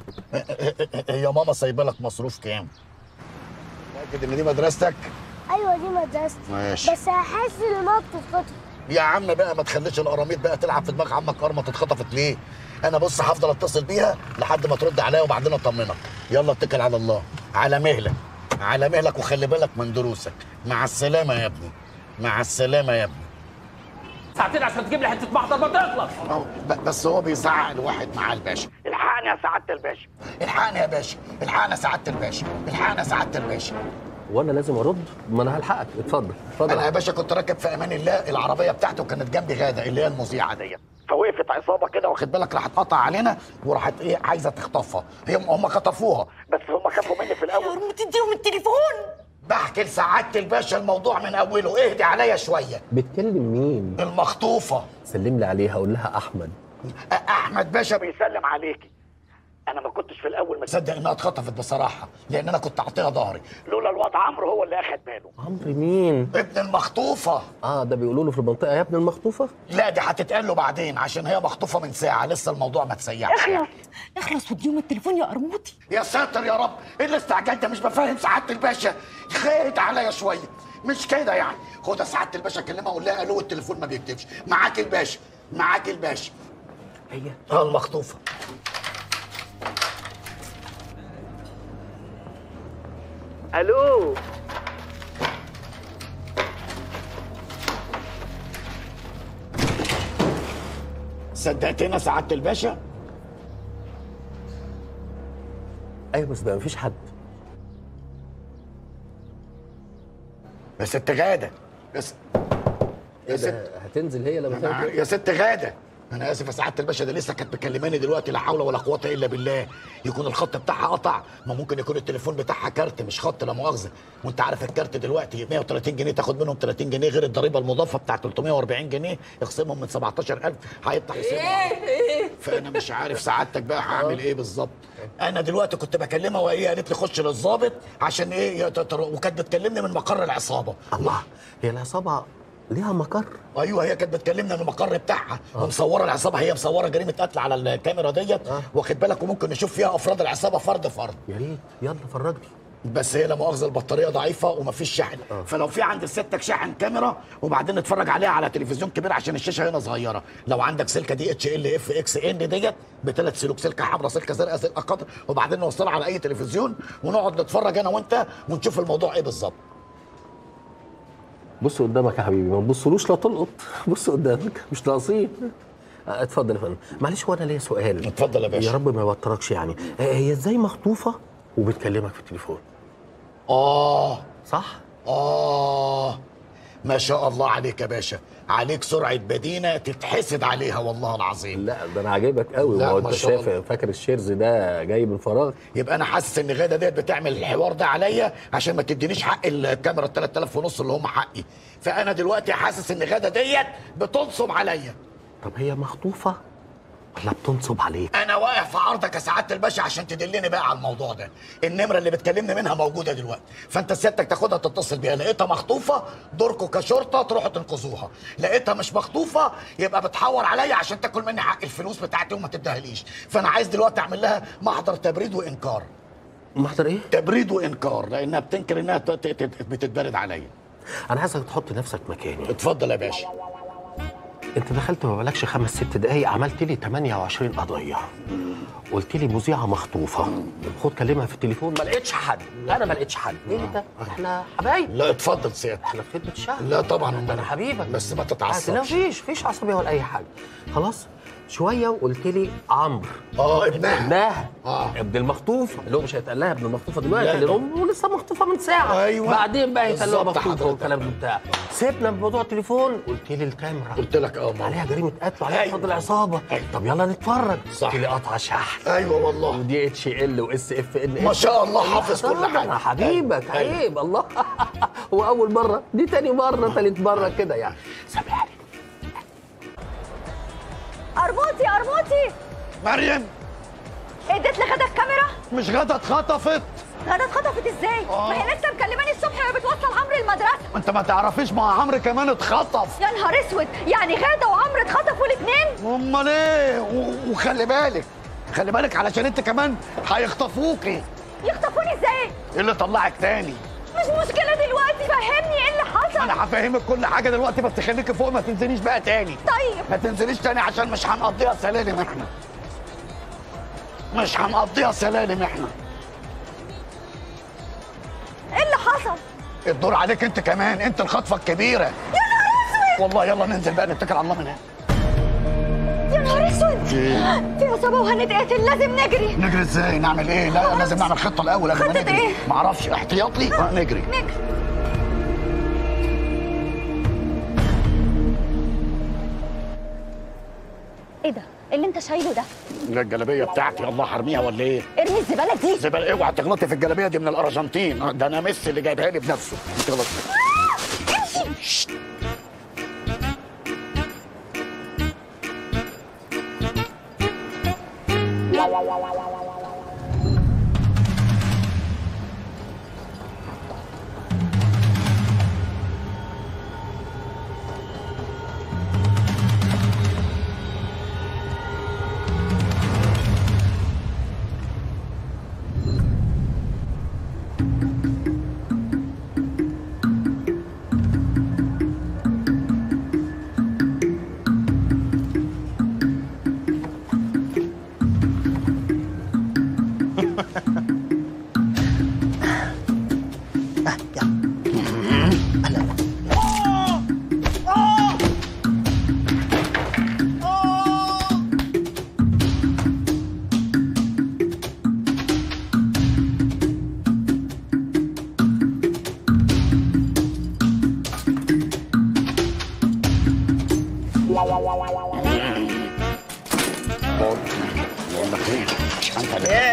هي ماما سايبه لك مصروف كام متاكد ان دي مدرستك ايوه دي مدرستي ماشي. بس هحس ان ماما بتتخطف يا عم بقى ما تخليش القراميط بقى تلعب في دماغ عمك قرمه اتخطفت ليه انا بص هفضل اتصل بيها لحد ما ترد عليا وبعدين اطمنك يلا اتكل على الله على مهلك على مهلك وخلي بالك من دروسك مع السلامه يا ابني مع السلامه يا ابني ساعتين عشان تجيب لي حته محضر ما تخلص ب- بس هو بيزعق الواحد مع الباشا الحقني يا سعاده الباشا الحقني يا باشا الحقني يا سعاده الباشا الحقني يا سعاده الباشا وانا لازم ارد ما انا هلحقك اتفضل اتفضل انا يا باشا كنت راكب في امان الله العربيه بتاعته كانت جنبي غاده اللي هي المذيعه ديت فوقفت عصابه كده واخد بالك راحت قطع علينا وراحت ايه عايزه تخطفها هي هم خطفوها بس هم خافوا مني في الاول يا تديهم التليفون بحكي لسعاده الباشا الموضوع من اوله اهدي عليا شويه بتكلم مين المخطوفه سلم لي عليها قول لها احمد أ- احمد باشا بيسلم عليكي انا ما كنتش في الاول مصدق انها اتخطفت بصراحه لان انا كنت اعطيها ظهري لولا الواد عمرو هو اللي اخد باله عمرو مين ابن المخطوفه اه ده بيقولوا له في المنطقه يا ابن المخطوفه لا دي هتتقال له بعدين عشان هي مخطوفه من ساعه لسه الموضوع ما تسيحش اخلص اخلص واديهم التليفون يا قرموطي يا ساتر يا رب ايه الاستعجال ده مش بفهم سعاده الباشا خيرت عليا شويه مش كده يعني خد يا سعاده الباشا كلمها قول لها الو التليفون ما بيكتبش معاك الباشا معاك الباشا هي اه المخطوفه الو صدقتنا سعاده الباشا ايوه بس ده مفيش حد يا ست غاده يا ست يا ست ده هتنزل هي لما تعمل كده؟ يا ست غاده انا اسف يا سعاده الباشا ده لسه كانت مكلماني دلوقتي لا حول ولا قوه الا بالله يكون الخط بتاعها قطع ما ممكن يكون التليفون بتاعها كارت مش خط لا مؤاخذه وانت عارف الكارت دلوقتي 130 جنيه تاخد منهم 30 جنيه غير الضريبه المضافه بتاع 340 جنيه اخصمهم من 17000 هيطلع يسيبهم فانا مش عارف سعادتك بقى هعمل ايه بالظبط انا دلوقتي كنت بكلمها وهي قالت لي خش للظابط عشان ايه يا تتر- وكانت بتكلمني من مقر العصابه الله هي العصابه ليها مقر ايوه هي كانت بتكلمنا من المقر بتاعها ومصوره العصابه هي مصوره جريمه قتل على الكاميرا ديت واخد بالك وممكن نشوف فيها افراد العصابه فرد فرد يا ريت يلا فرجني بس هي لا مؤاخذه البطاريه ضعيفه ومفيش شحن فلو في عند ستك شاحن كاميرا وبعدين نتفرج عليها على تلفزيون كبير عشان الشاشه هنا صغيره لو عندك سلكه دي اتش ال اف اكس ان ديت بثلاث سلوك سلكه حمراء سلكه زرقاء سلكه خضراء وبعدين نوصلها على اي تلفزيون ونقعد نتفرج انا وانت ونشوف الموضوع ايه بالظبط بص قدامك يا حبيبي ما تبصلوش لا تلقط بص قدامك مش ناقصين آه، اتفضل يا فندم معلش هو انا ليا سؤال اتفضل يا باشا يا رب ما يوتركش يعني آه، هي ازاي مخطوفه وبتكلمك في التليفون اه صح آه ما شاء الله عليك يا باشا عليك سرعة بدينة تتحسد عليها والله العظيم لا ده انا عاجبك قوي لا، هو ما انت شاء شايف الله. فاكر الشيرز ده جاي من فراغ يبقى انا حاسس ان غاده ديت بتعمل الحوار ده عليا عشان ما تدينيش حق الكاميرا ال 3000 ونص اللي هم حقي فانا دلوقتي حاسس ان غاده ديت بتنصب عليا طب هي مخطوفه ولا بتنصب عليك انا واقف في عرضك يا سعاده الباشا عشان تدلني بقى على الموضوع ده النمره اللي بتكلمني منها موجوده دلوقتي فانت سيادتك تاخدها تتصل بيها لقيتها مخطوفه دوركم كشرطه تروحوا تنقذوها لقيتها مش مخطوفه يبقى بتحور عليا عشان تاكل مني حق الفلوس بتاعتي وما تديهاليش فانا عايز دلوقتي اعمل لها محضر تبريد وانكار محضر ايه تبريد وانكار لانها بتنكر انها ت- ت- ت- بتتبرد عليا انا عايزك تحط نفسك مكاني اتفضل يا باشا انت دخلت ما بقالكش خمس ست دقايق عملت لي 28 قضيه قلت لي مذيعه مخطوفه خد كلمها في التليفون ما لقيتش حد انا ما لقيتش حد ايه ده احنا حبايب لا اتفضل سيادة احنا في خدمه الشعب لا طبعا انا حبيبك بس ما لا تتعصبش فيش فيش عصبيه ولا اي حاجه خلاص شويه وقلت لي عمرو اه ابنها ابنها اه ابن المخطوفه اللي هو مش هيتقال لها ابن المخطوفه دلوقتي لا، اللي ده- هو لسه مخطوفه من ساعه أيوة. بعدين بقى يتقال لها بالظبط مخطوفه حضرتك. والكلام ده بتاع سيبنا من موضوع التليفون قلت لي الكاميرا قلت لك اه ماما. عليها جريمه قتل وعليها أيوة. افراد العصابه طب يلا نتفرج صح. قلت لي قطع شحن ايوه والله ودي اتش ال واس اف ان ما شاء الله حافظ كل طبعاً، حاجة. حبيبك أيوة. عيب الله هو اول مره دي تاني مره تالت مره كده يعني سامحني اربوطي اربوطي مريم اديت لغدا الكاميرا مش غدا اتخطفت غدا اتخطفت ازاي آه. ما هي لسه مكلماني الصبح وهي بتوصل عمرو المدرسه انت ما تعرفيش ما عمرو كمان اتخطف يا نهار اسود يعني غاده وعمرو اتخطفوا الاثنين امال ايه و- وخلي بالك خلي بالك علشان انت كمان هيخطفوكي يخطفوني ازاي ايه اللي طلعك تاني مش مشكله دلوقتي فهمني ايه اللي حصل انا هفهمك كل حاجه دلوقتي بس خليكي فوق ما تنزليش بقى تاني طيب ما تنزليش تاني عشان مش هنقضيها سلالم احنا مش هنقضيها سلالم احنا ايه اللي حصل الدور عليك انت كمان انت الخطفه الكبيره يا نهار اسود والله يلا ننزل بقى نتكل على الله من هنا يا نهار اسود في عصابه وهنتقاتل لازم نجري نجري ازاي نعمل ايه لا لازم نعمل خطه الاول قبل ما خطة نجري ايه؟ معرفش احتياطي آه، نجري نجري ايه ده اللي انت شايله ده لا الجلابيه بتاعتي الله حرميها ولا ايه ارمي الزباله دي زباله اوعى تغلطي في الجلابيه دي من الارجنتين آه، ده انا ميسي اللي جايبها لي بنفسه تغلطي امشي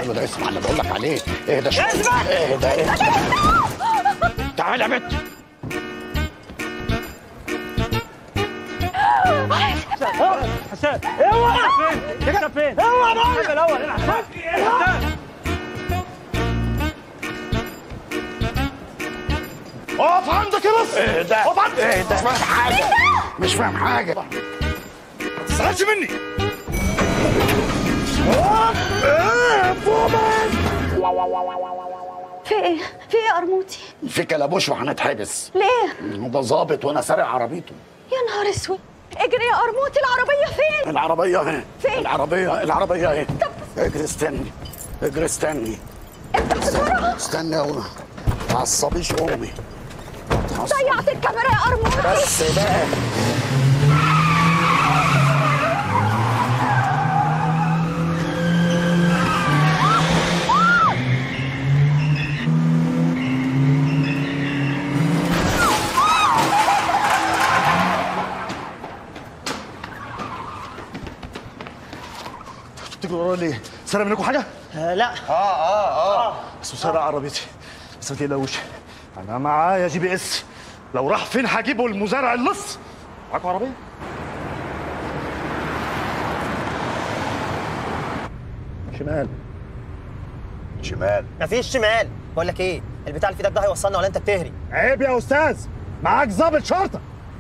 له ده اسمع اللي بقول لك عليه اهدى شويه اهدى اهدى تعالى يا بنت حسين اوعى فين انت فين اوعى بقى الاول العب حسين اقف عندك يا بس اهدى اقف عندك اهدى مش فاهم حاجه مش فاهم حاجه ما تزعلش مني في ايه؟ في ايه يا قرموطي؟ في كلبوش وهنتحبس ليه؟ ده ظابط وانا سارق عربيته يا نهار اسود اجري يا قرموطي العربية فين؟ العربيه اهي فين؟ العربيه العربيه اهي اجري استني اجري استني استني استني يا ما تعصبيش امي ضيعت الكاميرا يا قرموطي بس بقى تجروا ورا ليه؟ سرق منكم حاجة؟ آه لا اه اه اه بس سرق عربيتي بس ما تقلقوش انا معايا جي بي اس لو راح فين هجيبه المزارع اللص معاكم عربية؟ شمال شمال مفيش شمال بقول لك ايه البتاع اللي في ايدك ده هيوصلنا ولا انت بتهري عيب يا استاذ معاك ضابط شرطة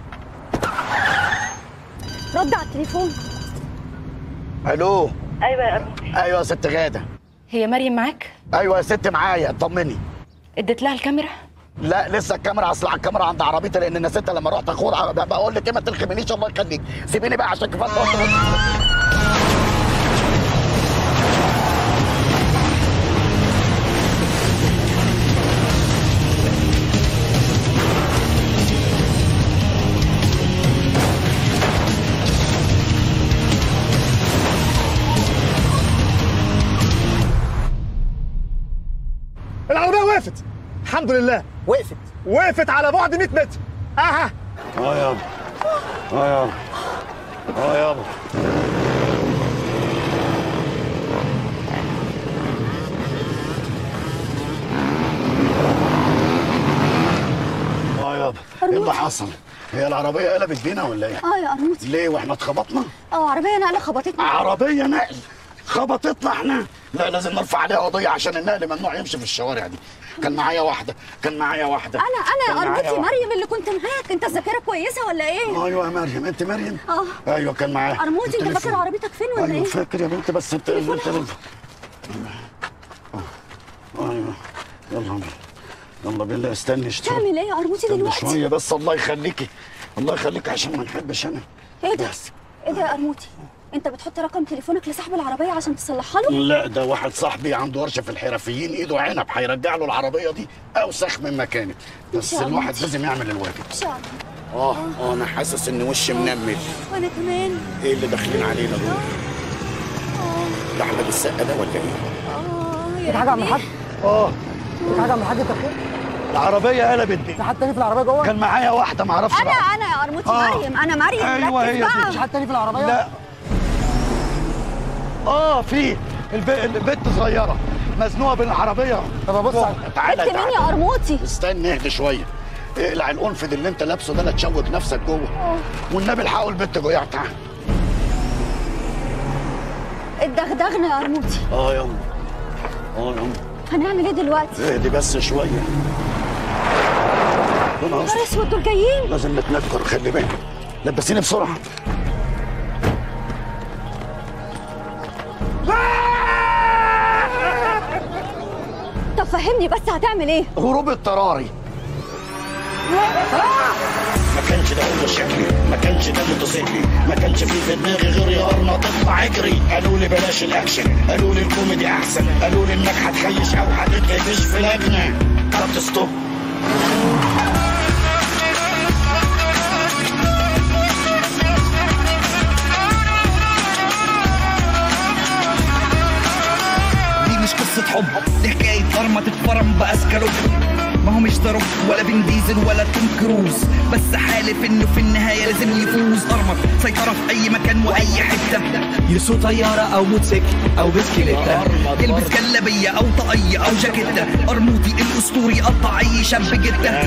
رد على التليفون الو ايوه يا قرموطي ايوه يا ست غاده هي مريم معاك ايوه يا ست معايا اطمني اديت لها الكاميرا لا لسه الكاميرا اصل على الكاميرا عند عربيتي لان نسيتها لما رحت اخدها بقول لك ايه ما تلخمنيش الله يخليك سيبيني بقى عشان كفايه العربية وقفت الحمد لله وقفت وقفت على بعد 100 متر اها اه يابا اه يابا اه يابا اه يابا ايه اللي حصل؟ هي العربية قلبت بينا ولا ايه؟ اه يا قرموطي ليه واحنا اتخبطنا؟ اه عربية نقلة خبطتنا عربية نقل خبطتنا احنا لا لازم نرفع عليها قضية عشان النقل ممنوع يمشي في الشوارع دي كان معايا واحدة كان معايا واحدة انا انا كان يا معايا قرموطي واحدة. مريم اللي كنت معاك انت الذاكرة كويسة ولا ايه؟ ايوه يا مريم انت مريم؟ اه ايوه كان معايا قرموطي انت التليفون. فاكر عربيتك فين ولا ايوه ايه؟ فاكر يا بنت بس انت انت ايوه يلا يلا بالله استني اشتغل تعمل ايه يا قرموطي استني دلوقتي؟ شوية بس الله يخليكي الله يخليكي عشان ما نحبش انا ايه ده؟ ايه ده يا قرموطي؟ انت بتحط رقم تليفونك لصاحب العربية عشان تصلحها له؟ لا ده واحد صاحبي عنده ورشه في الحرفيين ايده عنب هيرجع له العربيه دي اوسخ مما كانت بس شاء الله. الواحد لازم يعمل الواجب ان شاء الله اه اه انا حاسس ان وشي منمل وانا كمان ايه اللي داخلين علينا دول ده احمد السقا ده ولا ايه اه في حاجه يا عم الحاج اه في حاجه يا عم الحاج انت بخير العربيه قلبت بي في حد تاني في العربيه جوه كان معايا واحده ما اعرفش انا بقى انا يا قرموطي آه. مريم انا مريم أيوة ركز هي دي. بقى. مش حد تاني في العربيه لا اه في الب... البنت صغيره مزنوقه بين العربيه طب ابص تعالى بنت مين يا قرموطي؟ استنى اهدي شويه اقلع القنفذ اللي انت لابسه ده لا تشوك نفسك جوه والنبي الحقوا البنت جوه تعالى اتدغدغنا يا قرموطي اه يلا اه يلا هنعمل ايه دلوقتي؟ اهدي بس شويه يا انا نهار اسود دول جايين لازم نتنكر خلي بالك لبسيني بسرعه طب فهمني بس هتعمل ايه؟ هروب اضطراري ما كانش ده هو شكلي ما كانش ده موتوسيكلي ما كانش في في دماغي غير يا ارنب اطلع اجري قالوا لي بلاش الاكشن قالوا لي الكوميدي احسن قالوا لي انك هتخيش او هتتقفش في لجنه كات ستوب دي مش قصة حب دي حكاية فرمة تتفرم بأسكالوب ما هو مش ضرب ولا فين ديزل ولا توم كروز بس حالف انه في النهايه لازم يفوز ارمر سيطره في اي مكان واي حته يسوق طياره او موتوسيكل او بسكليته يلبس جلابيه او طاقيه او جاكيته ارموطي الاسطوري قطع اي شاب جده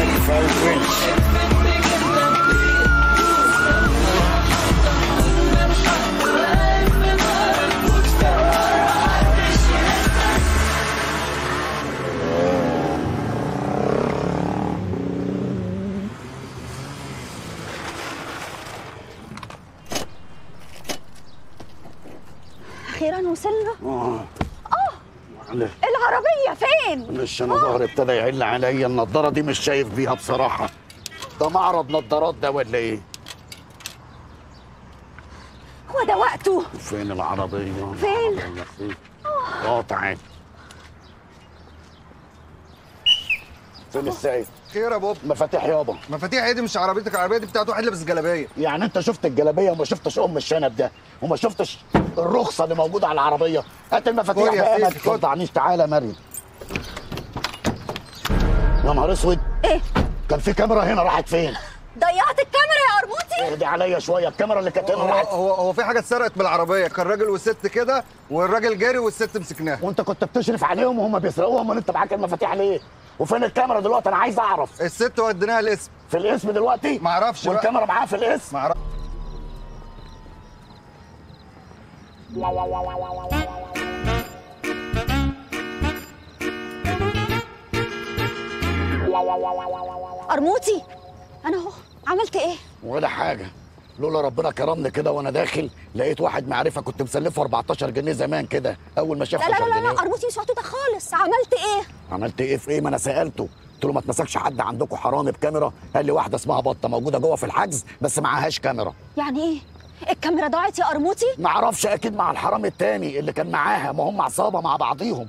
اخيرا وصلنا اه معلش العربيه فين معلش انا ظهري ابتدى يعل عليا النضاره دي مش شايف بيها بصراحه ده معرض نضارات ده ولا ايه؟ هو ده وقته فين العربيه؟ فين؟ العربية فين؟ اه تعال فين السايق؟ خير يا بوب مفاتيح يابا مفاتيح ايه دي مش عربيتك العربيه دي بتاعت واحد لابس جلابيه يعني انت شفت الجلابيه وما شفتش ام الشنب ده وما شفتش الرخصه اللي موجوده على العربيه هات المفاتيح خد يا بقى ما سيدي، خد. تخدعنيش تعالى يا مريم يا نهار اسود ايه كان في كاميرا هنا راحت فين ضيعت الكاميرا يا قرموطي اهدي عليا شويه الكاميرا اللي كانت هنا هو راحت هو هو في حاجه اتسرقت بالعربيه كان راجل وست كده والراجل جري والست مسكناها وانت كنت بتشرف عليهم وهم بيسرقوها امال انت معاك المفاتيح ليه وفين الكاميرا دلوقتي انا عايز اعرف الست وديناها الاسم في الاسم دلوقتي ما اعرفش بقى. والكاميرا معاها في الاسم ما قرموطي انا اهو عملت ايه ولا حاجه لولا ربنا كرمني كده وانا داخل لقيت واحد معرفه كنت مسلفه 14 جنيه زمان كده اول ما شاف لا لا 10 لا لا جنيه قرموطي مش وقته ده خالص عملت ايه عملت ايه في ايه ما انا سالته قلت له ما اتمسكش حد عندكم حرامي بكاميرا قال لي واحده اسمها بطه موجوده جوه في الحجز بس معهاش كاميرا يعني ايه الكاميرا ضاعت يا قرموطي ما اعرفش اكيد مع الحرامي التاني اللي كان معاها ما هم عصابه مع بعضيهم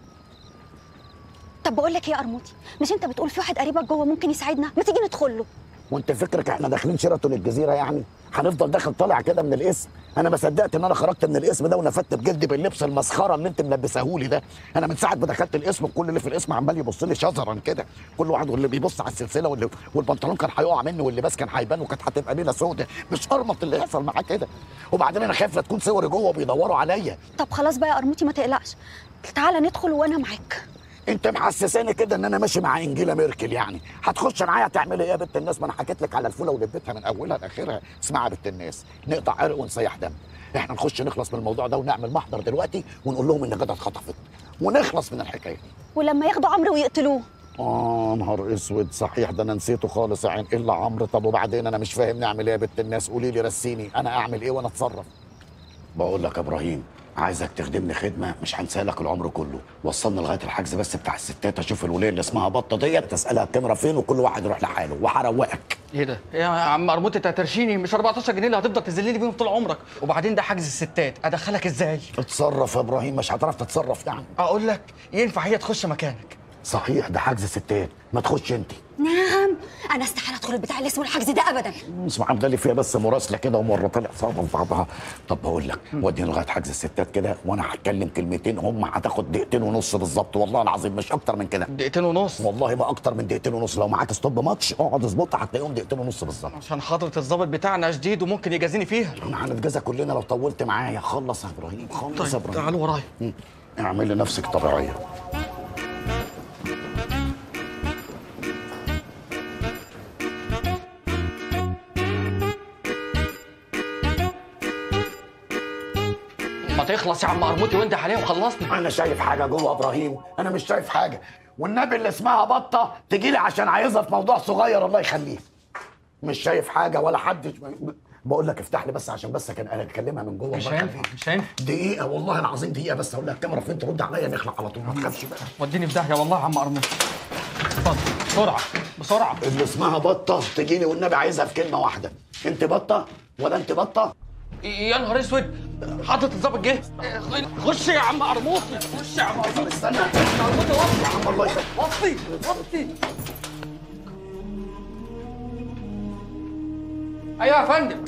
طب بقول لك ايه يا قرموطي مش انت بتقول في واحد قريبك جوه ممكن يساعدنا ما تيجي ندخل له وانت فكرك احنا داخلين شيراتون الجزيره يعني هنفضل داخل طالع كده من الاسم انا ما صدقت ان انا خرجت من الاسم ده ونفدت بجلدي باللبس المسخره اللي انت ملبساهولي ده انا من ساعه ما دخلت الاسم كل اللي في الاسم عمال يبص لي شزرا كده كل واحد واللي بيبص على السلسله واللي والبنطلون كان هيقع مني واللباس كان هيبان وكانت هتبقى ليله سودة مش ارمط اللي يحصل معاه كده وبعدين انا خايف لا تكون صوري جوه وبيدوروا عليا طب خلاص بقى يا قرموطي ما تقلقش تعالى ندخل وانا معاك انت محسساني كده ان انا ماشي مع انجيلا ميركل يعني هتخش معايا تعملي ايه يا بنت الناس ما انا حكيت لك على الفوله ولبيتها من اولها لاخرها اسمعي يا بنت الناس نقطع عرق ونسيح دم احنا نخش نخلص من الموضوع ده ونعمل محضر دلوقتي ونقول لهم ان جدع اتخطفت ونخلص من الحكايه دي ولما ياخدوا عمرو ويقتلوه اه نهار اسود صحيح ده انا نسيته خالص يا عين الا عمرو طب وبعدين انا مش فاهم نعمل ايه يا بنت الناس قولي لي رسيني انا اعمل ايه وانا اتصرف بقول لك يا ابراهيم عايزك تخدمني خدمه مش هنساها لك العمر كله وصلنا لغايه الحجز بس بتاع الستات اشوف الوليه اللي اسمها بطه ديت تسالها الكاميرا فين وكل واحد يروح لحاله وهروقك ايه ده؟ ايه يا عم مرموط انت هترشيني مش 14 جنيه اللي هتفضل تذللي بيهم طول عمرك وبعدين ده حجز الستات ادخلك ازاي؟ اتصرف يا ابراهيم مش هتعرف تتصرف يعني اقول لك ينفع هي تخش مكانك صحيح ده حجز ستات ما تخش انت نعم انا استحاله ادخل البتاع اللي اسمه الحجز ده ابدا اسمع عبد الله فيها بس مراسله كده ومره طلع صعبه في بعضها طب بقول لك وديني لغايه حجز الستات كده وانا هتكلم كلمتين هم هتاخد دقيقتين ونص بالظبط والله العظيم مش اكتر من كده دقيقتين ونص والله ما اكتر من دقيقتين ونص لو معاك ستوب ماتش اقعد اظبطها هتلاقيهم دقيقتين ونص بالظبط عشان حضرة الضابط بتاعنا شديد وممكن يجازيني فيها احنا هنتجازى كلنا لو طولت معايا خلص يا ابراهيم خلص طيب، يا ابراهيم تعالوا ورايا مم. اعملي نفسك طبيعيه ما تخلص يا عم قرموطي وانت عليها وخلصني انا شايف حاجه جوه يا ابراهيم انا مش شايف حاجه والنبي اللي اسمها بطه تجي لي عشان عايزها في موضوع صغير الله يخليه مش شايف حاجه ولا حد بقول لك افتح لي بس عشان بس كان انا اتكلمها من جوه مش الله هينفع يخليك. مش هينفع دقيقه والله العظيم دقيقه بس اقول لك الكاميرا فين ترد عليا نخلع على طول ما تخافش بقى وديني في داهيه والله يا عم قرموطي اتفضل بسرعه بسرعه اللي اسمها بطه تجي لي والنبي عايزها في كلمه واحده انت بطه ولا انت بطه يا نهار اسود حضرة الضابط جه خش يا عم قرموطي خش يا عم قرموطي استنى قرموطي وطي يا عم الله يخليك وطي وطي ايوه يا فندم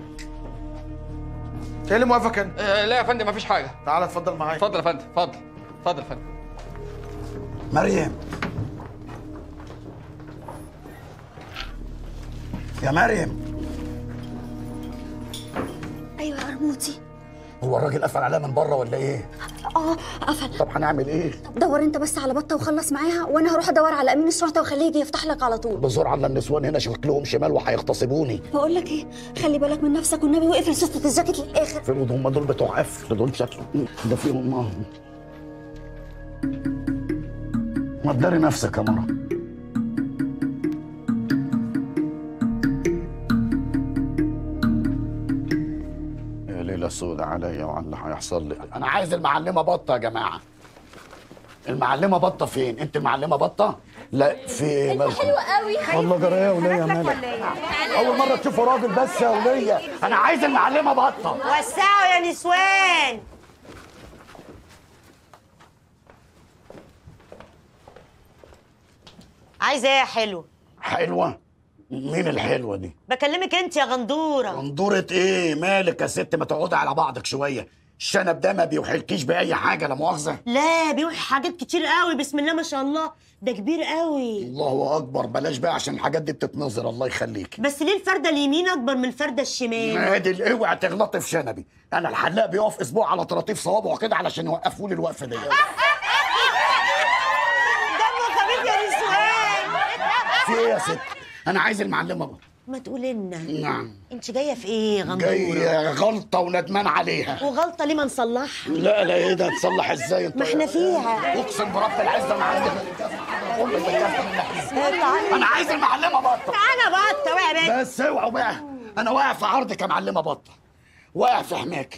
ايه اللي موافق هنا؟ آه لا يا فندم مفيش حاجه تعالى اتفضل معايا اتفضل يا فندم اتفضل اتفضل يا فندم مريم يا مريم ايوه يا قرموطي هو الراجل قفل عليها من بره ولا ايه؟ اه قفل طب هنعمل ايه؟ دور انت بس على بطه وخلص معاها وانا هروح ادور على امين الشرطه واخليه يجي يفتح لك على طول بسرعه على النسوان هنا شكلهم شمال وهيغتصبوني بقول لك ايه خلي بالك من نفسك والنبي واقفل سوسته الجاكيت للاخر فين هم دول بتوع قفل دول شكله ده فيهم اه ما تداري نفسك يا مرة يا ليلة سودة عليا وعلى اللي هيحصل لي أنا عايز المعلمة بطة يا جماعة المعلمة بطة فين؟ أنت معلمة بطة؟ لا في انت حلوه قوي والله جرى يا ولية يا مالك أول مرة تشوفوا راجل بس يا ولية أنا عايز المعلمة بطة وسعوا يا نسوان عايزه ايه يا حلو حلوة؟ مين الحلوة دي؟ بكلمك انت يا غندوره غندورة ايه؟ مالك يا ست ما تقعدي على بعضك شوية الشنب ده ما بيوحلكيش بأي حاجة لا مؤاخذة لا بيوحي حاجات كتير قوي بسم الله ما شاء الله ده كبير قوي الله أكبر بلاش بقى عشان الحاجات دي بتتنظر الله يخليك بس ليه الفرده اليمين اكبر من الفرده الشمال نادي اوعى تغلطي في شنبي انا الحلاق بيقف اسبوع على طراطيف صوابعه كده علشان يوقفوا لي الوقفه دي دمه خفيف يا نسوان في ايه يا ست انا عايز المعلمه بقى ما تقولي لنا نعم انت جايه في ايه يا غندوره جاي غلطه وندمان عليها وغلطه ليه ما نصلحها لا لا ايه ده تصلح ازاي انت ما احنا فيها اقسم برب العزه ما عندي انا عايز المعلمه بطه تعالى بطه بقى يا بنت بس اوعوا بقى انا واقع في عرضك يا معلمه بطه واقع في حماكي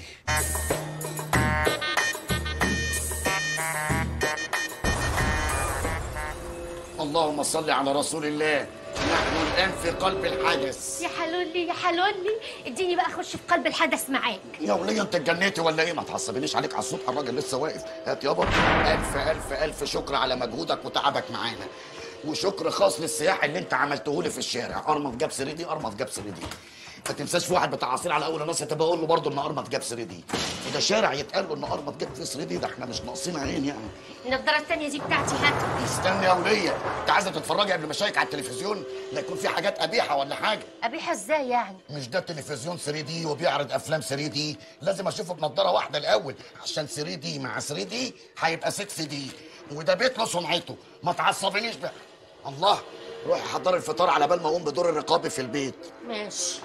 اللهم صل على رسول الله نحن الان في قلب الحدث يا حلولي يا حلولي اديني بقى اخش في قلب الحدث معاك يا ولية انت اتجنيتي ولا ايه ما تعصبنيش عليك على الصوت الراجل لسه واقف هات يابا الف الف الف شكر على مجهودك وتعبك معانا وشكر خاص للسياح اللي انت عملته لي في الشارع ارمط جاب سري دي ارمط جاب سري دي ما تنساش في واحد بتاع عصير على اول الناس تبقى اقول له برضه ان ارمط جاب سري دي وده شارع يتقال له ان ارمط جاب فيه سري دي ده احنا مش ناقصين عين يعني النضاره الثانيه دي بتاعتي هاتها استني يا ولية انت عايزه تتفرجي قبل ما اشيك على التلفزيون لا يكون في حاجات قبيحه ولا حاجه ابيعها ازاي يعني مش ده تلفزيون 3 دي وبيعرض افلام 3 دي لازم اشوفه بنضاره واحده الاول عشان 3 دي مع 3 دي هيبقى 6 دي وده بيت له سمعته ما تعصبنيش بقى الله روحي حضري الفطار على بال ما اقوم بدور الرقابي في البيت ماشي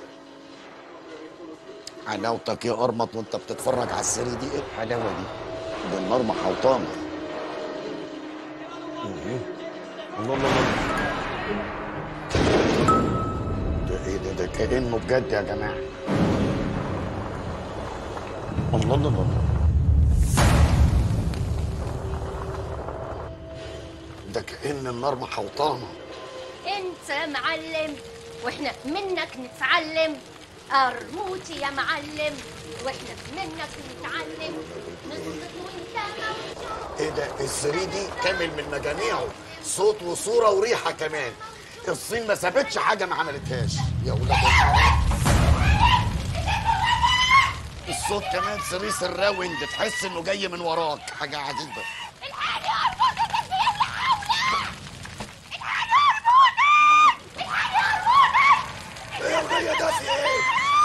حلاوتك يا قرمط وانت بتتفرج على السري دي ايه الحلاوه دي ده النار محوطانه الله الله الله ده ايه ده ده كانه بجد يا جماعه الله الله الله ده كأن النار محوطانه انت معلم واحنا منك نتعلم ارموتي يا معلم واحنا منك نتعلم نصدق وانت موجود ايه ده السري دي كامل من مجاميعه صوت وصوره وريحه كمان الصين ما سابتش حاجه ما عملتهاش يا ولاد الحرام الصوت كمان سريس الراوند تحس انه جاي من وراك حاجه عجيبه ايه يا ولية ده في ايه؟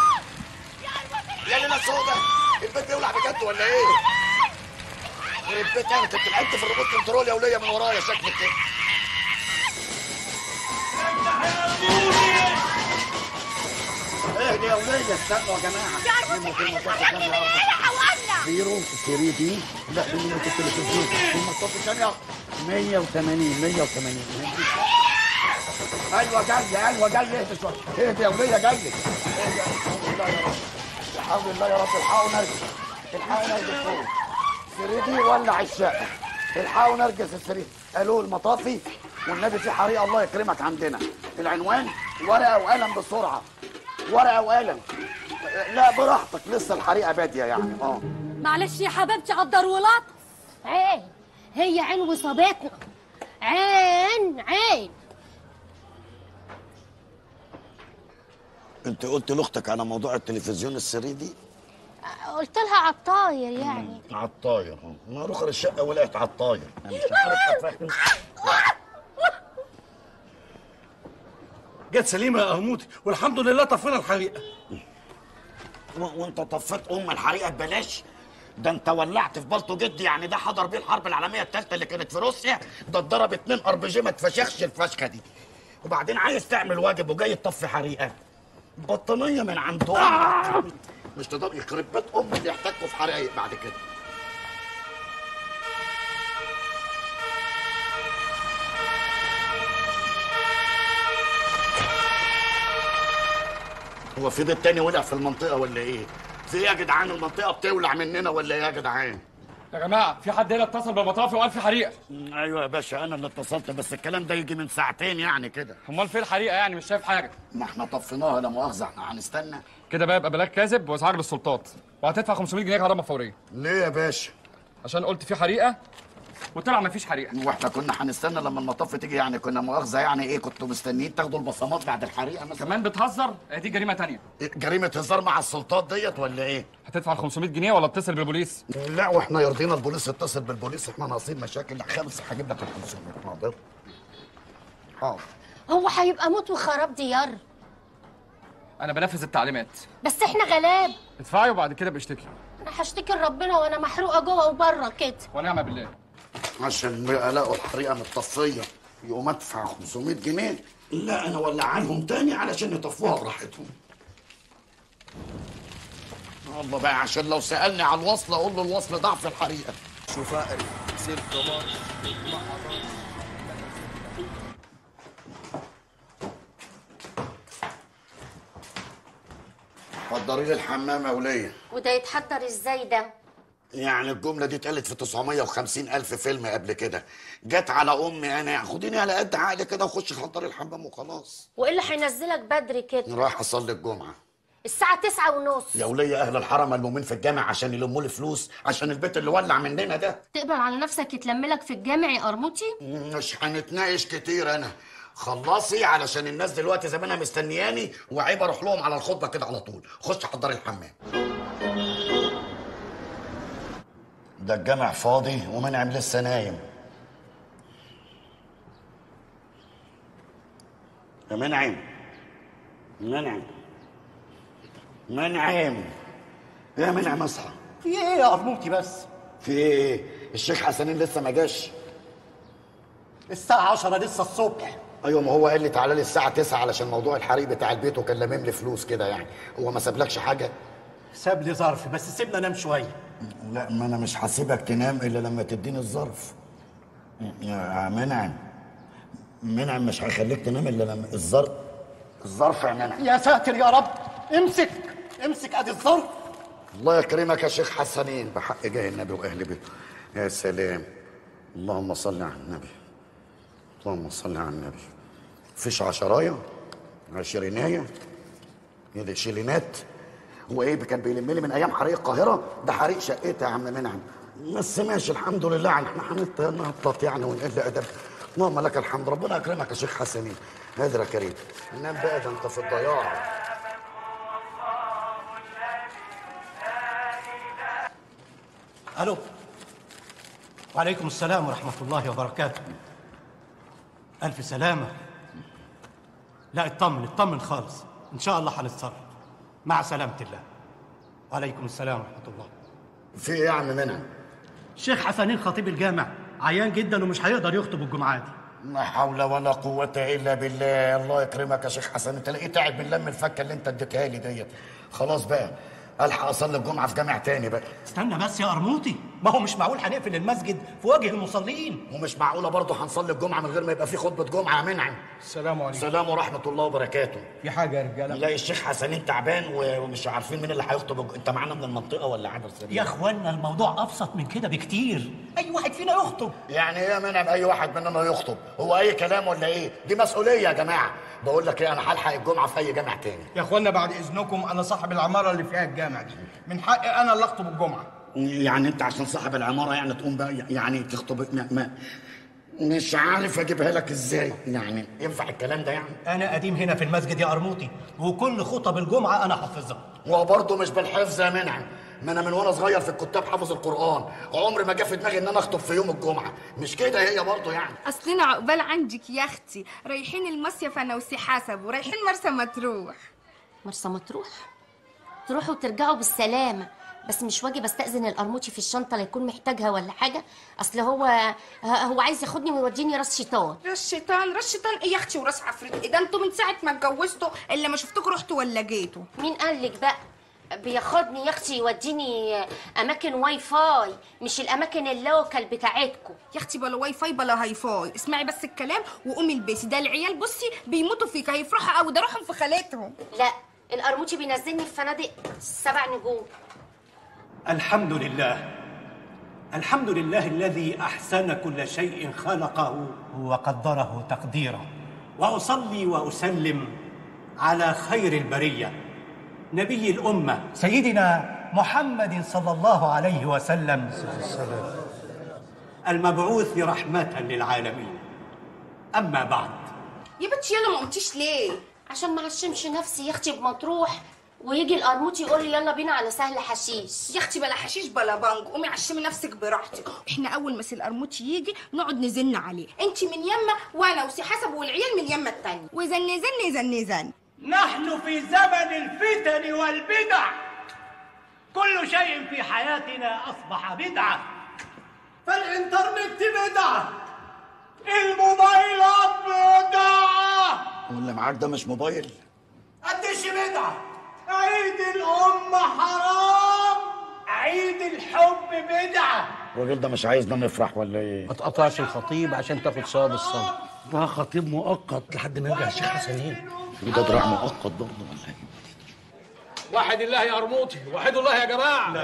يا ليلة سودا البيت بيولع بجد ولا ايه؟ البيت انا كنت لعبت في الريموت كنترول يا ولية من ورايا شكلك كده اهدي يا ولية استنوا يا جماعة كلمة كلمة كلمة كلمة زيرو 3 دي لا دي نمرة التلفزيون المصوت الثانية 180 180 ايوه جاي ايوه جاي اهدي شوية اهدي يا ولية جاي الحمد لله يا رب الحقوا نرجس الحقوا نرجس فوق سريدي ولع الشقة الحقوا نرجس السرير قالوا المطافي والنبي في حريقة الله يكرمك عندنا العنوان ورقة وقلم بسرعة ورقة وقلم لا براحتك لسه الحريقة بادية يعني اه معلش يا حبيبتي على الضرولات عين هي عين وصابتنا عين عين انت قلت لاختك على موضوع التلفزيون السريدي قلت لها على الطاير يعني على الطاير ما رخر الشقة ولقت على الطاير أنا مش عارف أفهم جت سليمه يا قرموطي والحمد لله طفينا الحريقه و- وانت طفيت ام الحريقه ببلاش ده انت ولعت في بلطو جدي يعني ده حضر بيه الحرب العالميه الثالثه اللي كانت في روسيا ده اتضرب اتنين ار بي جي ما اتفشخش الفشخه دي وبعدين عايز تعمل واجب وجاي تطفي حريقه بطانيه من عند امك مش تقدر يخرب بيت امك اللي يحتاجوا في حرائق بعد كده هو في ده التاني ولع في المنطقه ولا ايه؟ في ايه يا جدعان المنطقه بتولع مننا ولا ايه يا جدعان؟ يا جماعه في حد هنا اتصل بالمطافي وقال في حريقه ايوه يا باشا انا اللي اتصلت بس الكلام ده يجي من ساعتين يعني كده امال فين الحريقه يعني مش شايف حاجه ما احنا طفيناها لا مؤاخذه احنا هنستنى كده بقى يبقى بلاغ كاذب واسعار للسلطات وهتدفع 500 جنيه غرامه فوريه ليه يا باشا عشان قلت في حريقه وطلع مفيش حريقه واحنا كنا هنستنى لما المطاف تيجي يعني كنا مؤاخذه يعني ايه كنتوا مستنيين تاخدوا البصمات بعد الحريقه مثلا كمان بتهزر هي دي جريمه تانية جريمه هزار مع السلطات ديت ولا ايه؟ هتدفع 500 جنيه ولا اتصل بالبوليس لا واحنا يرضينا البوليس يتصل بالبوليس احنا ناقصين مشاكل لا خمس هجيب لك ال 500 حاضر حاضر هو هيبقى موت وخراب ديار انا بنفذ التعليمات بس احنا غلاب ادفعي وبعد كده بشتكي انا هشتكي لربنا وانا محروقه جوه وبره كده ونعم بالله عشان الاقوا الحريقه متطفيه يقوم ادفع 500 جنيه لا انا ولعانهم تاني علشان يطفوها براحتهم الله بقى عشان لو سالني على الوصل اقول له الوصل ضعف الحريقه شفائري سلك ضمان حضري لي الحمام يا وليه وده يتحضر ازاي ده يعني الجملة دي اتقالت في 950 ألف فيلم قبل كده جت على أمي أنا خديني على قد عقلي كده وخش حضري الحمام وخلاص وايه اللي هينزلك بدري كده رايح أصلي الجمعة الساعه تسعة ونص يا ولية أهل الحرم ملمومين في الجامع عشان يلموا لي فلوس عشان البيت اللي ولع مننا ده تقبل على نفسك يتلملك في الجامع يا قرموطي مش هنتناقش كتير أنا خلصي علشان الناس دلوقتي زمانها مستنياني وعيب اروح لهم على الخطبه كده على طول خش حضري الحمام ده الجامع فاضي ومنعم لسه نايم يا منعم منعم منعم يا منعم اصحى في ايه يا قرموطي بس في ايه الشيخ حسنين لسه ما جاش الساعه 10 لسه الصبح ايوه ما هو قال لي تعالى لي الساعه 9 علشان موضوع الحريق بتاع البيت وكان لامم لي فلوس كده يعني هو ما سابلكش حاجه ساب لي ظرف بس سيبنا انام شويه لا ما انا مش هسيبك تنام الا لما تديني الظرف يا منعم منعم مش هيخليك تنام الا لما الظرف الظرف يا منعم يا ساتر يا رب امسك امسك ادي الظرف الله يكرمك يا شيخ حسنين بحق جاه النبي واهل بيته يا سلام اللهم صل على النبي اللهم صل على النبي فيش عشرايه عشرينايه يا دي شيلينات هو ايه كان بيلم لي من ايام حريق القاهره ده حريق شقتها يا عم منعم بس ماشي الحمد لله يعني احنا هنهبط يعني ونقل ادب اللهم لك الحمد ربنا يكرمك يا شيخ حسنين قادر يا كريم نام بقى ده انت في الضياع الو وعليكم السلام ورحمه الله وبركاته الف سلامه لا اطمن اطمن خالص ان شاء الله هنتصرف مع سلامه الله وعليكم السلام ورحمه الله في ايه يا عم منعم الشيخ حسنين خطيب الجامع عيان جدا ومش هيقدر يخطب الجمعه دي لا حول ولا قوة إلا بالله الله يكرمك يا شيخ حسن أنت لقيت قاعد من لم الفكة اللي أنت اديتها لي ديت خلاص بقى ألحق أصلي الجمعة في جامع تاني بقى استنى بس يا قرموطي ما هو مش معقول هنقفل المسجد في وجه المصلين ومش معقولة برضه هنصلي الجمعة من غير ما يبقى في خطبة جمعة يا منعم السلام عليكم السلام ورحمة الله وبركاته في حاجه يا رجاله لا الشيخ حسنين تعبان ومش عارفين مين اللي هيخطب الج- أنت معانا من المنطقة ولا عبر سبيل يا اخوانا الموضوع ابسط من كده بكتير اي واحد فينا يخطب يعني ايه يا منعم اي واحد مننا يخطب هو اي كلام ولا ايه دي مسؤوليه يا جماعه بقول لك ايه انا هلحق الجمعه في اي جامع تاني يا اخوانا بعد اذنكم انا صاحب العماره اللي فيها الجامع دي من حقي انا اللي اخطب الجمعه يعني انت عشان صاحب العماره يعني تقوم بقى يعني تخطب ما, ما مش عارف اجيبها لك ازاي يعني ينفع الكلام ده يعني انا قديم هنا في المسجد يا قرموطي وكل خطب الجمعه انا حافظها وبرضه مش بالحفظ يا منعم ما انا من وانا صغير في الكتاب حافظ القران عمري ما جه في دماغي ان انا اخطب في يوم الجمعه مش كده هي برضه يعني اصلنا عقبال عندك يا اختي رايحين المصيف انا وسي حسب ورايحين مرسى مطروح مرسى مطروح تروحوا وترجعوا بالسلامة بس مش واجب استأذن القرموطي في الشنطة لا يكون محتاجها ولا حاجة أصل هو هو عايز ياخدني ويوديني راس شيطان راس شيطان راس شيطان ايه يا اختي وراس عفريت ايه ده انتوا من ساعه ما اتجوزتوا الا ما شفتكوا رحتوا ولا جيتوا مين قال لك بقى بياخدني يا اختي يوديني اماكن واي فاي مش الاماكن اللوكال بتاعتكم يا اختي بلا واي فاي بلا هاي فاي اسمعي بس الكلام وقومي البسي ده العيال بصي بيموتوا فيك هيفرحوا قوي ده روحهم في خالتهم لا القرموطي بينزلني في فنادق سبع نجوم الحمد لله الحمد لله الذي احسن كل شيء خلقه وقدره تقديرا واصلي واسلم على خير البريه نبي الامه سيدنا محمد صلى الله عليه وسلم المبعوث رحمه للعالمين اما بعد يا بنتي يلا ما قمتيش ليه عشان ما عشمش نفسي يا اختي بمطروح ويجي القرموطي يقول لي يلا بينا على سهل حشيش يا اختي بلا حشيش بلا بانج قومي عشمي نفسك براحتك احنا اول ما سي القرموطي يجي نقعد نزن عليه انت من يمه وانا وسي حسب والعيال من يمه التانية وزن زن زن زن نحن في زمن الفتن والبدع كل شيء في حياتنا اصبح بدعه فالانترنت بدعه الموبايلات بدعه واللي معاك ده مش موبايل قديش بدعه عيد الام حرام عيد الحب بدعه الراجل ده مش عايزنا نفرح ولا ايه ما تقطعش الخطيب عشان تاخد ثواب الصلاة ده خطيب مؤقت لحد ما يرجع الشيخ حسنين وده دراع مؤقت برضه ولا ايه واحد الله يا قرموطي وحدوا الله يا جماعه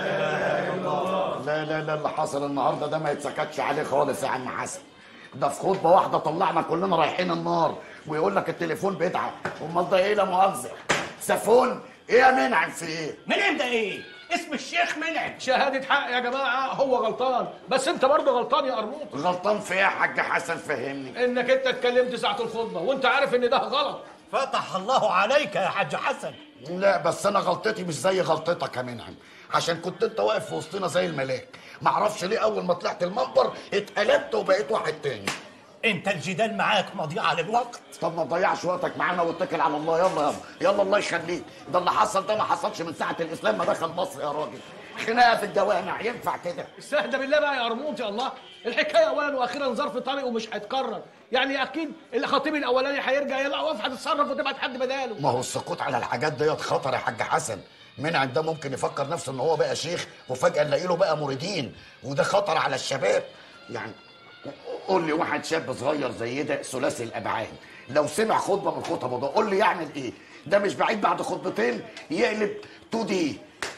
لا لا لا اللي حصل النهارده ده ما يتسكتش عليه خالص يا عم حسن ده في خطبه واحده طلعنا كلنا رايحين النار ويقول لك التليفون بيدعى امال ده ايه لا مؤاخذه سفون ايه يا منعم في ايه منعم ده ايه اسم الشيخ منعم شهادة حق يا جماعة هو غلطان بس انت برضه غلطان يا قرموطي غلطان في ايه يا حاج حسن فهمني انك انت اتكلمت ساعة الخطبة وانت عارف ان ده غلط فتح الله عليك يا حاج حسن لا بس انا غلطتي مش زي غلطتك يا منعم عشان كنت انت واقف في وسطنا زي الملاك معرفش ليه اول ما طلعت المنبر اتقلبت وبقيت واحد تاني انت الجدال معاك مضيعه للوقت طب ما تضيعش وقتك معانا واتكل على الله يلا يلا يلا الله يخليك ده اللي حصل ده ما حصلش من ساعه الاسلام ما دخل مصر يا راجل خناقه في الجوامع ينفع كده استهدى بالله بقى يا قرموطي الله الحكاية أولا وأخيرا ظرف طارئ ومش هيتكرر يعني أكيد الخطيب الأولاني هيرجع يلا واقف هتتصرف وتبعت حد بداله ما هو السكوت على الحاجات ديت خطر يا حاج حسن منعم ده ممكن يفكر نفسه ان هو بقى شيخ وفجاه نلاقي له بقى مريدين وده خطر على الشباب يعني قول لي واحد شاب صغير زي ده ثلاثي الابعاد لو سمع خطبه من خطبه ده قول لي يعمل ايه ده مش بعيد بعد خطبتين يقلب 2 دي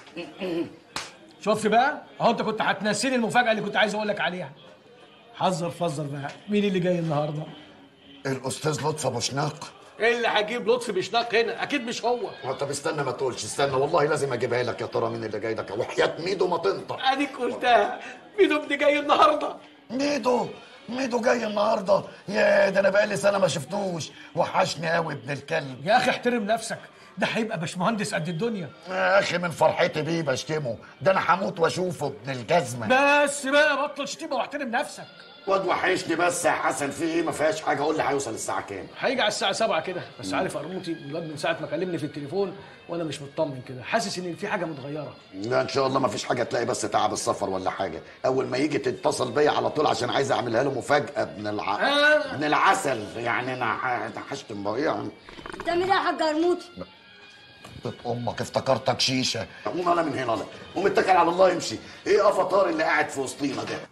شفت بقى اهو انت كنت هتنسيني المفاجأة اللي كنت عايز أقول لك عليها حذر فذر بقى مين اللي جاي النهارده؟ الاستاذ لطفي ابو شناق ايه اللي هجيب لطفي بشناق هنا؟ أكيد مش هو طب استنى ما تقولش استنى والله لازم اجيبها لك يا ترى مين اللي جاي ده وحياه ميدو ما تنطق اديك قلتها ميدو ابني جاي النهارده ميدو ميدو جاي النهارده يا ده انا بقالي سنه ما شفتوش وحشني قوي ابن الكلب يا اخي احترم نفسك ده هيبقى باشمهندس قد الدنيا يا اخي من فرحتي بيه بشتمه ده انا هموت واشوفه ابن الجزمه بس بقى بطل شتيمه واحترم نفسك واد وحشني بس يا حسن في ايه ما فيهاش حاجه قول لي هيوصل الساعه كام هيجي على الساعة 7 كده بس عارف قرموطي الواد من ساعة ما كلمني في التليفون وانا مش مطمن كده حاسس ان في حاجة متغيرة لا ان شاء الله ما فيش حاجه تلاقي بس تعب السفر ولا حاجه اول ما يجي تتصل بيا على طول عشان عايز اعملها له مفاجاه ابن الع... آه. ابن العسل يعني انا ح- هشتم بقى تعمل ايه يا حاج قرموطي بيت امك افتكرتك شيشه قوم انا من هنا لا قوم اتكل على الله يمشي ايه افاتار اللي قاعد في وسطينا ده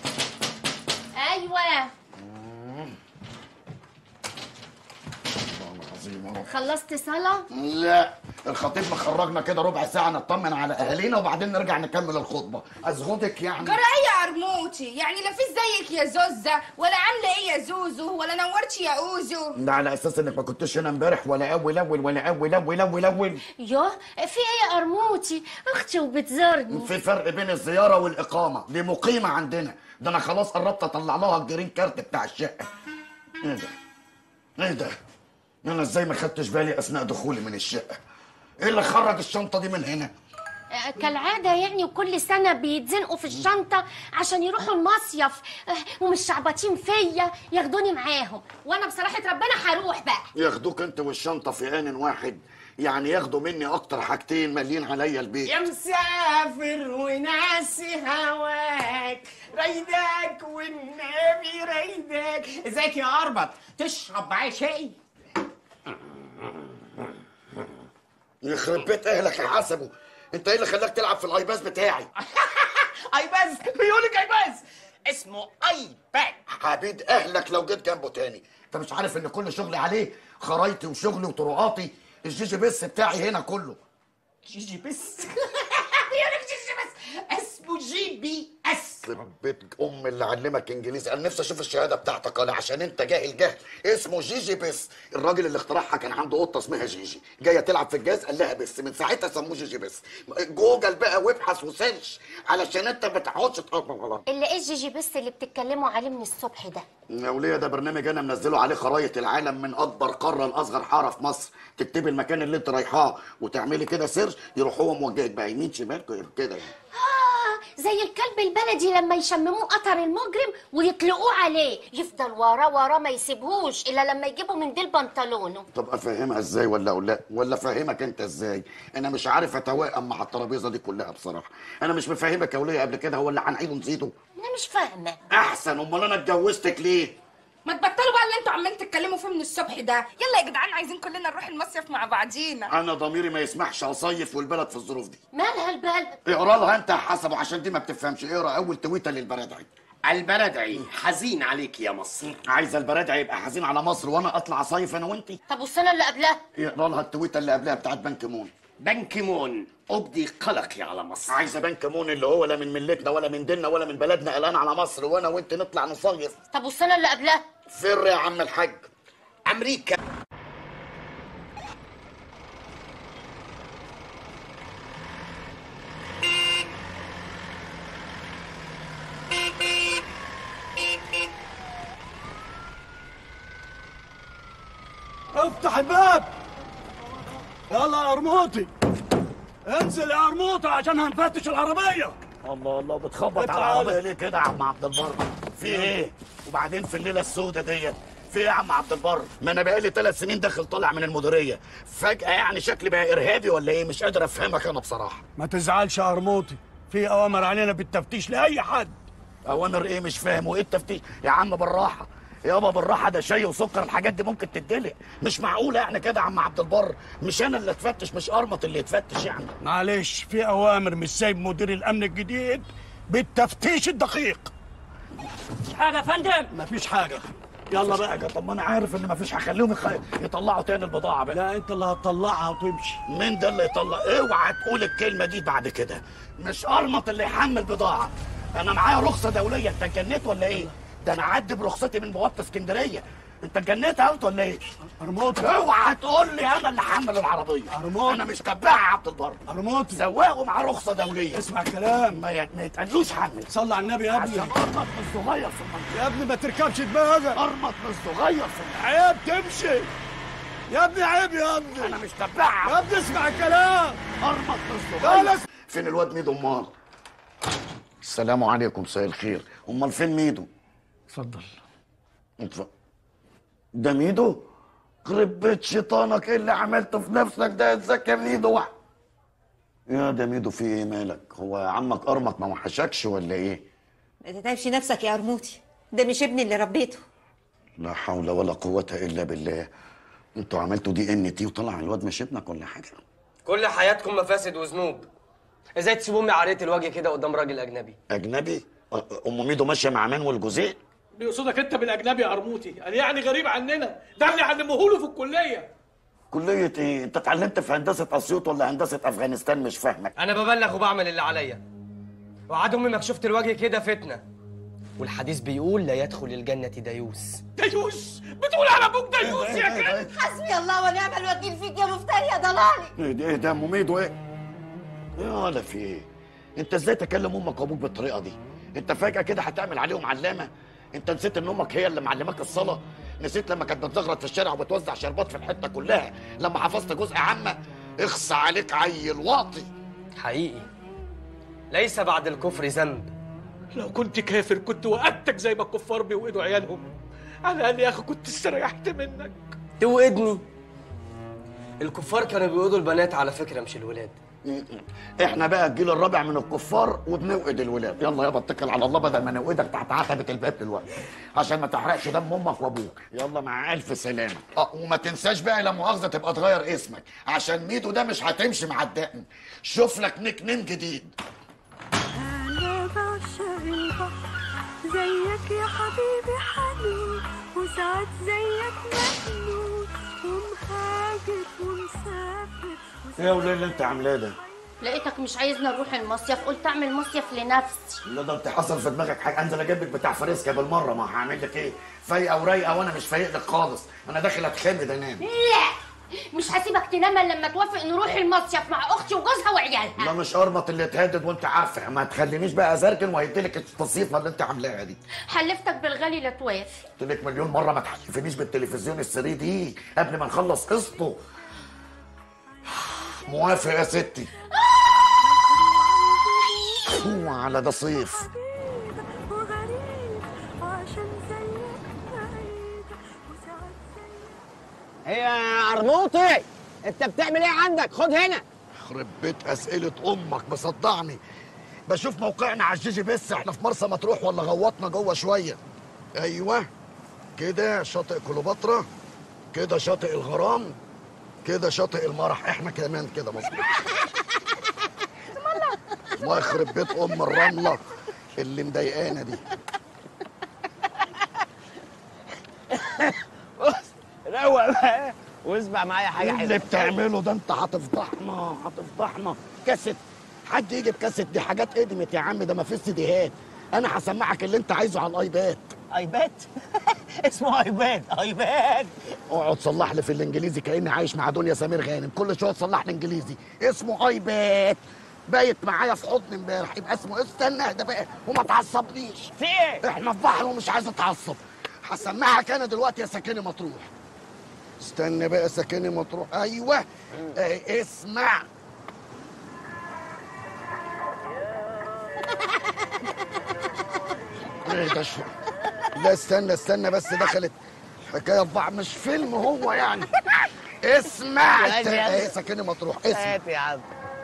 ايوه عظيم يا رب. خلصت صلاة؟ لا الخطيب مخرجنا كده ربع ساعه نطمن على اهالينا وبعدين نرجع نكمل الخطبه ازغدك يعني جرى ايه يا قرموطي يعني لا في زيك يا زوزة ولا عاملة ايه يا زوزو ولا نورتي يا اوزو ده على اساس انك ما كنتش هنا امبارح ولا اول اول ولا اول اول اول اول يوه في ايه يا قرموطي اختي وبتزورني في فرق بين الزياره والاقامه دي مقيمه عندنا ده انا خلاص قربت اطلع لها الجرين كارت بتاع الشقه ايه ده ايه ده انا ازاي ما خدتش بالي اثناء دخولي من الشقه ايه اللي خرج الشنطه دي من هنا آه، كالعادة يعني وكل سنة بيتزنقوا في الشنطة عشان يروحوا المصيف آه، ومش شعبطين فيا ياخدوني معاهم وأنا بصراحة ربنا هروح بقى ياخدوك انت والشنطه في ان واحد يعني ياخدوا مني اكتر حاجتين مالين عليا البيت يا مسافر وناسي هواك رايدك والنبي رايدك ازيك يا اربط تشرب معايا شاي يخرب بيت اهلك يا حسبه انت ايه اللي خلاك تلعب في الايباس بتاعي ايباز بيقولك ايباز اسمه ايباد حبيب اهلك لو جيت جنبه تاني انت مش عارف ان كل شغلي عليه خرايطي وشغلي وطرقاتي الجيجي بيس بتاعي هنا كله جيجي بس بيقولك جيجي بس اسمه جي بي اس يخرب بيت ام اللي علمك انجليزي انا نفسي اشوف الشهاده بتاعتك انا عشان انت جاهل جهل اسمه جيجي بس الراجل اللي اخترعها كان عنده قطه اسمها جيجي جايه تلعب في الجاز قال لها بس من ساعتها سموه جيجي بس جوجل بقى وابحث وسيرش علشان انت ما تقعدش تقرب غلط اللي ايه الجيجي بس اللي بتتكلموا عليه من الصبح ده يا وليه ده برنامج انا منزله عليه خرايط العالم من اكبر قاره لاصغر حاره في مصر تكتبي المكان اللي انت رايحاه وتعملي كده سيرش يروح هو موجهك بقى يمين شمال كده يعني آه زي الكلب البلدي لما يشمموه قطر المجرم ويطلقوه عليه يفضل وراه وراه ما يسيبهوش الا لما يجيبوا من ديل بنطلونه طب افهمها ازاي ولا اقول لا ولا افهمك انت ازاي انا مش عارف اتوائم مع الترابيزه دي كلها بصراحه انا مش مفهمك يا وليه قبل كده هو اللي هنعيده نزيده انا مش فاهمه احسن امال انا اتجوزتك ليه ما تبطلوا بقى اللي انتوا عمالين تتكلموا فيه من الصبح ده يلا يا جدعان عايزين كلنا نروح المصيف مع بعضينا انا ضميري ما يسمحش اصيف والبلد في الظروف دي مالها البلد اقرا لها انت حسب عشان دي ما بتفهمش اقرا اول تويته للبرادعي البلدعي حزين عليك يا مصر عايزه البرادعي يبقى حزين على مصر وانا اطلع اصيف انا وانت طب والسنه اللي قبلها اقرا لها التويته اللي قبلها بتاعت بنك مون بنك مون ابدي قلقي على مصر عايزه بنك مون اللي هو لا من ملتنا ولا من ديننا ولا من بلدنا قلقان على مصر وانا وانت نطلع نصيف طب والسنه اللي قبلها فر يا عم الحاج امريكا افتح الباب يلا يا قرموطي انزل يا قرموطي عشان هنفتش العربيه الله الله بتخبط على تعالى. العربيه ليه كده يا عم عبد البر في ايه وبعدين في الليله السوداء ديت في ايه يا عم عبد البر ما انا بقالي ثلاث سنين داخل طالع من المديريه فجاه يعني شكلي بقى ارهابي ولا ايه مش قادر افهمك انا بصراحه ما تزعلش يا قرموطي في اوامر علينا بالتفتيش لاي حد اوامر ايه مش فاهم وايه التفتيش يا عم بالراحه يابا بالراحه ده شاي وسكر الحاجات دي ممكن تتدلق مش معقوله يعني كده يا عم عبد البر مش انا اللي اتفتش مش ارمط اللي يتفتش يعني معلش في اوامر مش سايب مدير الامن الجديد بالتفتيش الدقيق مش حاجه يا فندم مفيش حاجه يلا بقى حاجه طب ما انا عارف ان مفيش هخليهم يخ... يطلعوا تاني البضاعه بقى لا انت اللي هتطلعها وتمشي مين ده اللي يطلع اوعى تقول الكلمه دي بعد كده مش ارمط اللي يحمل بضاعه انا معايا رخصه دوليه انت اتجنيت ولا ايه ده انا عدي برخصتي من بوابه اسكندريه انت اتجنيت قلت ولا ايه ارموطي اوعى تقول لي انا اللي حمل العربيه ارموطي انا مش تبع يا عبد البر ارموطي سواق ومعاه رخصه دوليه اسمع الكلام ما ي- ما يتقالوش حمل صلي على النبي يا ابني عشان ارمط من الصغير في المنطقه يا ابني ما تركبش دماغك ارمط من الصغير في المنطقه عيب تمشي يا ابني عيب يا ابني انا مش تبع يا ابني اسمع الكلام ارمط من لا الصغير لا فين الواد ميدو امال السلام عليكم مساء الخير امال فين ميدو اتفضل اتفضل ده ميدو خرب بيت شيطانك ايه اللي عملته في نفسك ده اتذكر ميدو واحد يا ده ميدو في ايه مالك هو عمك ارمط ما وحشكش ولا ايه ما تتعبش نفسك يا قرموطي ده مش ابني اللي ربيته لا حول ولا قوة الا بالله انتوا عملتوا دي ان تي وطلع الواد مش ابنك ولا حاجة كل حياتكم مفاسد وذنوب ازاي تسيبوا امي عرية الوجه كده قدام راجل اجنبي اجنبي أ- ام ميدو ماشية مع مان والجوزين بيقصدك انت بالاجنبي يا قرموطي قال يعني غريب عننا ده اللي علموه له في الكليه كلية ايه انت اتعلمت في هندسة اسيوط ولا هندسة افغانستان مش فاهمك انا ببلغ وبعمل اللي عليا وعاد امي مكشوفة الوجه كده فتنة والحديث بيقول لا يدخل الجنة ديوس ديوس بتقول على ابوك ديوس يا كده حسبي الله ونعم الوكيل فيك يا مفتري يا ضلالي ايه ده ايه ده ام ميدو ايه ايه ولا في ايه انت ازاي تكلم امك وابوك بالطريقة دي انت فجأة كده هتعمل عليهم علامة انت نسيت ان امك هي اللي معلماك الصلاة نسيت لما كانت بتزغرط في الشارع وبتوزع شربات في الحتة كلها لما حفظت جزء عامة اخصى عليك عيل واطي حقيقي ليس بعد الكفر ذنب لو كنت كافر كنت وقتك زي ما الكفار بيوقدوا عيالهم على الاقل يا اخي كنت استريحت منك توقدني الكفار كانوا بيوقدوا البنات على فكره مش الولاد احنا بقى الجيل الرابع من الكفار وبنوقد الولاد يلا يابا اتكل على الله بدل ما نوقدك تحت عتبه الباب دلوقتي عشان ما تحرقش دم امك وابوك يلا مع الف سلامه اه وما تنساش بقى لا مؤاخذه تبقى تغير اسمك عشان ميدو ده مش هتمشي مع الدقن شوف لك نيك نيم جديد أنا بعشق البحر زيك يا حبيبي حنون وساعات زيك مجنون ومهاجر ومسافر ايه يا وليه اللي انت عاملاه ده؟ لقيتك مش عايزنا نروح المصيف قلت اعمل مصيف لنفسي لا ده انت حصل في دماغك حاجه انزل اجيب لك بتاع فريسكا بالمره ما هعمل لك ايه؟ فايقه ورايقه وانا مش فايق لك خالص انا داخل اتخمد انام لا مش هسيبك تنام الا لما توافق نروح المصيف مع اختي وجوزها وعيالها لا مش ارمط اللي اتهدد وانت عارفه ما تخلينيش بقى ازركن وهيديلك التصيفه اللي انت عاملاها دي حلفتك بالغالي لا توافق قلت لك مليون مره ما تحلفنيش بالتلفزيون السري دي قبل ما نخلص قسطه موافق يا ستي على ده صيف وغريب عشان زيك بعيد وساعات هي يا عرموطي انت بتعمل ايه عندك خد هنا يخرب بيت اسئله امك مصدعني بشوف موقعنا على الجيجي بس احنا في مرسى مطروح ولا غوطنا جوه شويه ايوه كده شاطئ كليوباترا كده شاطئ الغرام كده شاطئ المرح احنا كمان كده مظبوط الله يخرب بيت ام الرمله اللي مضايقانا دي بص روق بقى واسمع معايا حاجه إيه حلوه اللي بتعمله ده انت هتفضحنا هتفضحنا كاسيت حد يجيب كاسيت دي حاجات قدمت يا عم ده ما فيش سيديهات انا هسمعك اللي انت عايزه على الايباد ايباد اسمه ايباد ايباد اقعد صلح لي في الانجليزي كاني عايش مع دنيا سمير غانم كل شويه تصلح لي انجليزي اسمه ايباد بايت معايا في حضن امبارح يبقى اسمه إيه؟ استنى اهدى بقى وما تعصبنيش في ايه احنا في بحر ومش عايز اتعصب هسمعك انا دلوقتي يا ساكني مطروح استنى بقى ساكني مطروح ايوه اه اسمع ايه ده شو لا استنى استنى بس دخلت حكايه بضاعة مش فيلم هو يعني اسمع يا است- دي يا ايه دي. ساكني مطروح اسمع هات يا عم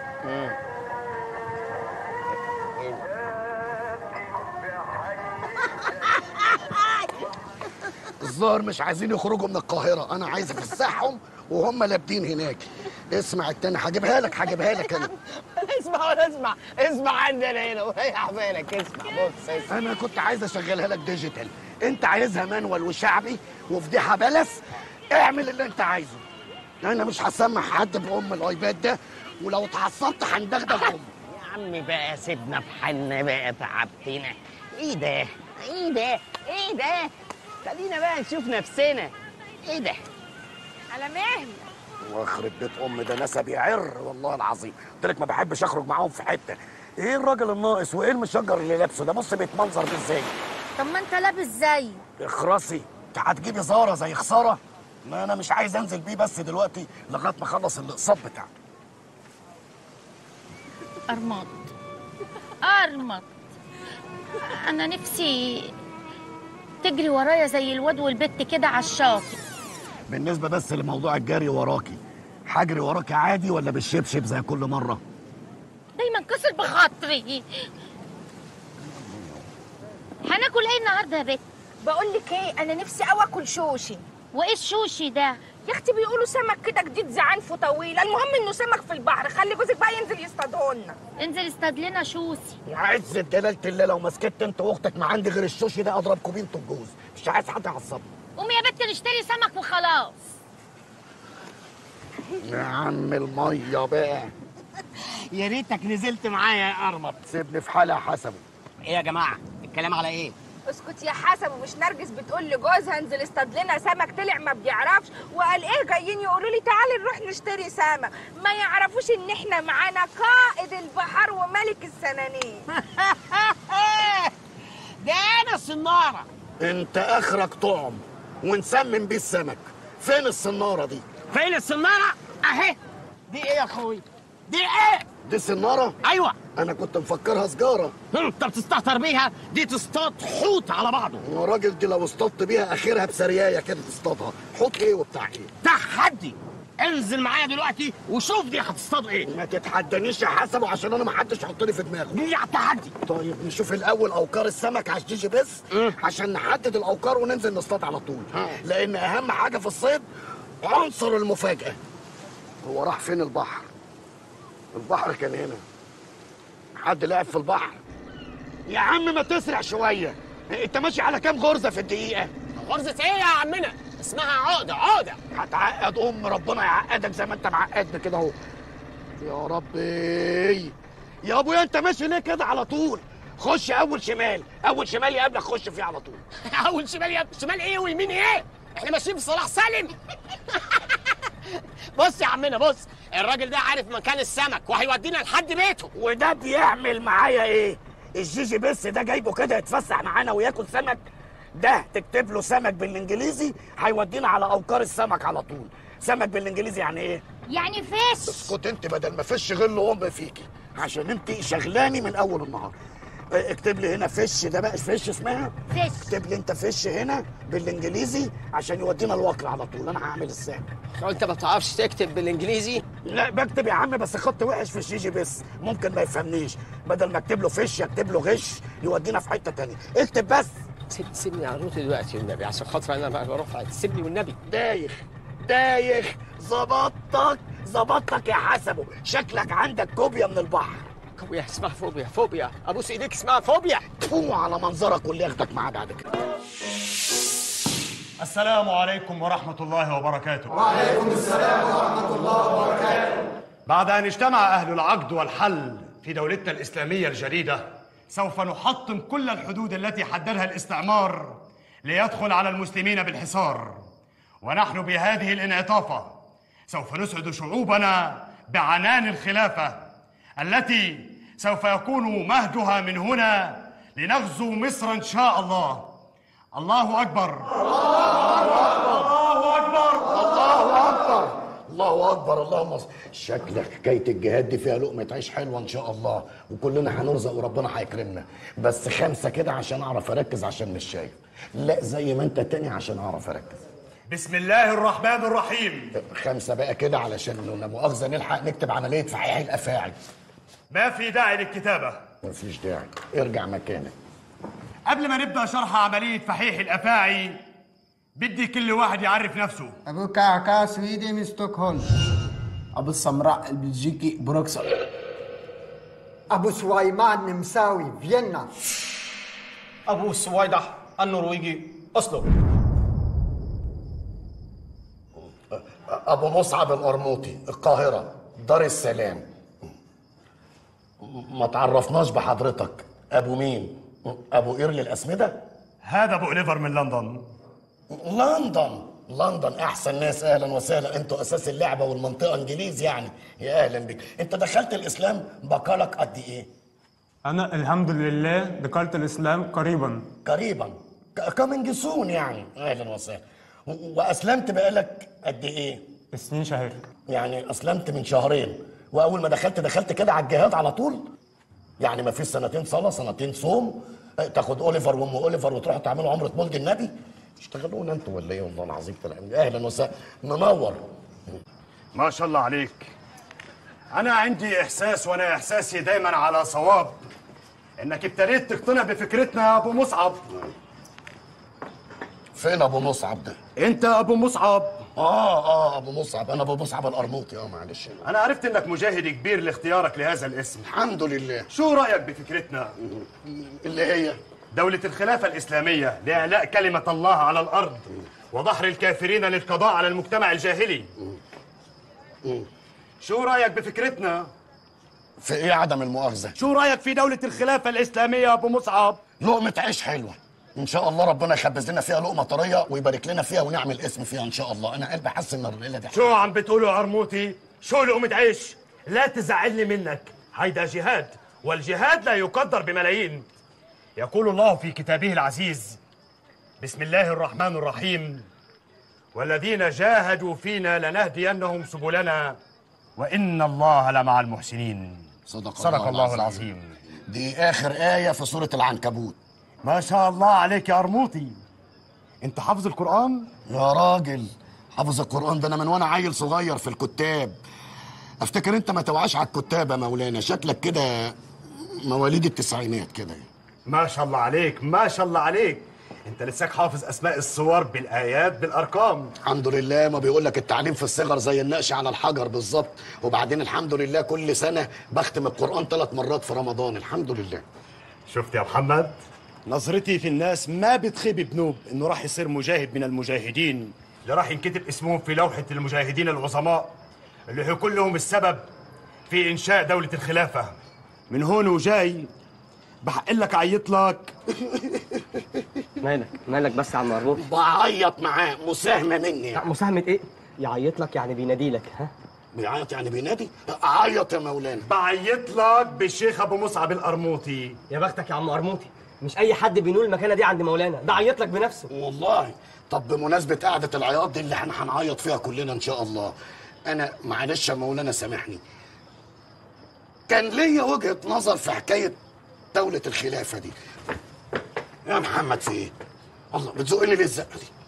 الظاهر مش عايزين يخرجوا من القاهرة أنا عايز أفسحهم وهم لابدين هناك اسمع التاني هجيبها لك هجيبها لك أنا اسمع ولا اسمع اسمع عندنا هنا وريح بالك اسمع بص اسمع أنا كنت عايز أشغلها لك ديجيتال أنت عايزها مانوال وشعبي وفضيحة بلس اعمل اللي أنت عايزه أنا مش هسمح حد بأم الأيباد ده ولو اتعصبت هندغدغ أمك يا عم بقى سيبنا في حالنا بقى تعبتنا ايه ده ايه ده ايه ده خلينا بقى نشوف نفسنا ايه ده على مهلك واخرب بيت ام ده نسب يعر والله العظيم قلت لك ما بحبش اخرج معاهم في حته ايه الراجل الناقص وايه المشجر اللي لابسه ده بص بيتمنظر ده ازاي طب ما انت لابس زي اخرسي انت هتجيبي زاره زي خساره ما انا مش عايز انزل بيه بس دلوقتي لغايه ما اخلص الاقساط بتاعي أرمط أرمط أنا نفسي تجري ورايا زي الواد والبت كده على الشاطئ بالنسبه بس لموضوع الجري وراكي هجري وراكي عادي ولا بالشبشب زي كل مره دايما كسر بخاطري هناكل ايه النهارده يا بت بقول لك ايه انا نفسي قوي اكل شوشي وايه الشوشي ده يا اختي بيقولوا سمك كده جديد زعنفه طويل المهم انه سمك في البحر خلي جوزك بقى ينزل يصطادهولنا انزل اصطاد لنا شوسي وعز جلاله الله لو مسكت انت واختك ما عندي غير الشوشي ده اضربكم بيه انتوا الجوز مش عايز حد يعصبني قومي يا بت نشتري سمك وخلاص يا عم الميه بقى يا ريتك نزلت معايا يا ارمط سيبني في حالها حسبه ايه يا جماعه الكلام على ايه اسكت يا حسن ومش نرجس بتقول لجوزها انزل اصطاد لنا سمك طلع ما بيعرفش وقال ايه جايين يقولوا لي تعالي نروح نشتري سمك ما يعرفوش ان احنا معانا قائد البحر وملك السنانير ده انا الصناره انت اخرك طعم ونسمم بيه السمك فين الصناره دي فين الصناره اهي دي ايه يا اخوي دي ايه دي سناره ايوه انا كنت مفكرها سجاره انت بتستهتر بيها دي تصطاد حوت على بعضه يا راجل دي لو اصطدت بيها اخرها بسريايه كده تصطادها حط ايه وبتاع ايه تحدي انزل معايا دلوقتي وشوف دي هتصطاد ايه ما تتحدانيش يا حسبه عشان انا ما حدش يحط لي في دماغه دي تحدي طيب نشوف الاول اوكار السمك على الجيجي بس عشان نحدد الاوكار وننزل نصطاد على طول لان اهم حاجه في الصيد عنصر المفاجاه هو راح فين البحر البحر كان هنا حد لعب في البحر يا عم ما تسرع شويه انت ماشي على كام غرزه في الدقيقه غرزة ايه يا عمنا اسمها عقدة عقدة هتعقد ام ربنا يعقدك زي ما انت معقدني كده اهو يا ربي يا ابويا انت ماشي ليه كده على طول خش اول شمال اول شمال يقابلك خش فيه على طول اول شمال يا شمال ايه ويمين ايه احنا ماشيين في صلاح سالم بص يا عمنا بص الراجل ده عارف مكان السمك وهيودينا لحد بيته وده بيعمل معايا ايه الجيجي بس ده جايبه كده يتفسح معانا وياكل سمك ده تكتب له سمك بالانجليزي هيودينا على اوكار السمك على طول سمك بالانجليزي يعني ايه يعني فيش اسكت انت بدل ما فيش غل ام فيكي عشان انت شغلاني من اول النهار اه، اكتب لي هنا فيش ده بقى فيش اسمها فيش اكتب لي انت فيش هنا بالانجليزي عشان يودينا الوكر على طول انا هعمل السهم انت ما بتعرفش تكتب بالانجليزي لا بكتب يا عم بس خط وحش في الجيجي بس ممكن ما يفهمنيش بدل ما اكتب له فيش يكتب له غش يودينا في حته تانية اكتب بس سيب سيبني على روتي دلوقتي والنبي عشان خاطر انا بقى بروح سيبني والنبي دايخ دايخ ظبطتك ظبطتك يا حسبه شكلك عندك كوبيا من البحر فوبيا اسمها فوبيا فوبيا ابوس ايديك اسمها فوبيا تفو على منظرك واللي ياخدك معاه بعد كده السلام عليكم ورحمة الله وبركاته وعليكم السلام ورحمة الله وبركاته بعد أن اجتمع أهل العقد والحل في دولتنا الإسلامية الجديدة سوف نحطم كل الحدود التي حددها الاستعمار ليدخل على المسلمين بالحصار ونحن بهذه الانعطافة سوف نسعد شعوبنا بعنان الخلافة التي سوف يكون مهدها من هنا لنغزو مصر إن شاء الله الله أكبر الله اكبر الله اكبر الله اكبر اللهم صل شكلك حكايه الجهاد دي فيها لقمه عيش حلوه ان شاء الله وكلنا هنرزق وربنا هيكرمنا بس خمسه كده عشان اعرف اركز عشان مش شايف لا زي ما انت تاني عشان اعرف اركز بسم الله الرحمن الرحيم خمسه بقى كده علشان لا مؤاخذه نلحق نكتب عمليه فحيح الافاعي ما في داعي للكتابة مفيش داعي ارجع مكانك قبل ما نبدأ شرح عملية فحيح الأفاعي بدي كل واحد يعرف نفسه أبو كعكع سويدي من ستوكهولم أبو السمراء البلجيكي بروكسل أبو سويمان نمساوي فيينا أبو سويدح النرويجي أسلو ابو مصعب القرموطي القاهره دار السلام ما تعرفناش بحضرتك ابو مين ابو ايرلي الاسمده هذا أبو أوليفر من لندن لندن لندن احسن ناس اهلا وسهلا انتوا اساس اللعبه والمنطقه انجليز يعني يا اهلا بك انت دخلت الاسلام بقالك قد ايه أنا الحمد لله دخلت الإسلام قريبا قريبا كامينج سون يعني اهلا وسهلا و- واسلمت بقالك قد ايه سنين شهر يعني اسلمت من شهرين واول ما دخلت دخلت كده على الجهاد على طول يعني ما فيش سنتين صلاه سنتين صوم اه، تاخد اوليفر وام اوليفر وتروحوا تعملوا عمره مولد النبي اشتغلونا انتوا ولا ايه والله العظيم طلع اهلا وسهلا منور ما شاء الله عليك أنا عندي إحساس وأنا إحساسي دايما على صواب إنك ابتديت تقتنع بفكرتنا يا أبو مصعب فين ابو مصعب ده أنت أبو مصعب اه اه ابو مصعب انا ابو مصعب القرموطي اه معلش أنا عرفت إنك مجاهد كبير لاختيارك لهذا الاسم الحمد لله شو رأيك بفكرتنا؟ اللي هي دولة الخلافة الإسلامية لإعلاء كلمة الله على الأرض وظهر الكافرين للقضاء على المجتمع الجاهلي شو رأيك بفكرتنا؟ في ايه عدم المؤاخذه شو رأيك في دولة الخلافة الإسلامية يا أبو مصعب؟ لقمه عيش حلوه ان شاء الله ربنا يخبز لنا فيها لقمه طريه ويبارك لنا فيها ونعمل اسم فيها ان شاء الله انا قلبي حاسس ان الليله دي شو عم بتقولوا عرموتي؟ شو لقمة عيش؟ لا تزعلني منك هيدا جهاد والجهاد لا يقدر بملايين يقول الله في كتابه العزيز بسم الله الرحمن الرحيم والذين جاهدوا فينا لنهدينهم سبلنا وإن الله لمع المحسنين صدق, صدق الله العظيم دي اخر ايه في سوره العنكبوت ما شاء الله عليك يا قرموطي انت حافظ القرآن؟ يا راجل حافظ القران ده انا من وانا عيل صغير في الكتاب افتكر انت ما توعاش على الكتاب يا مولانا شكلك كده مواليد التسعينات كده ما شاء الله عليك ما شاء الله عليك انت لساك حافظ اسماء الصور بالايات بالارقام الحمد لله ما بيقول لك التعليم في الصغر زي النقش على الحجر بالظبط وبعدين الحمد لله كل سنه بختم القران ثلاث مرات في رمضان الحمد لله شفت يا محمد نظرتي في الناس ما بتخيب بنوب انه راح يصير مجاهد من المجاهدين اللي راح ينكتب اسمهم في لوحة المجاهدين العظماء اللي هيكون لهم السبب في إنشاء دولة الخلافة من هون وجاي بحق لك عيط لك مالك مالك بس يا عم مربوط بعيط معاه مساهمه مني يعني. مساهمة ايه؟ يعيط لك يعني بينادي لك ها؟ بيعيط يعني بينادي؟ عيط يا مولانا بعيط لك بالشيخ ابو مصعب القرموطي يا بختك يا عم قرموطي مش اي حد بينول المكانه دي عند مولانا ده عيط لك بنفسه والله طب بمناسبه قعده العياط دي اللي احنا هنعيط فيها كلنا ان شاء الله انا معلش يا مولانا سامحني كان ليا وجهه نظر في حكايه دوله الخلافه دي يا محمد في ايه الله بتزقني ليه الزقه دي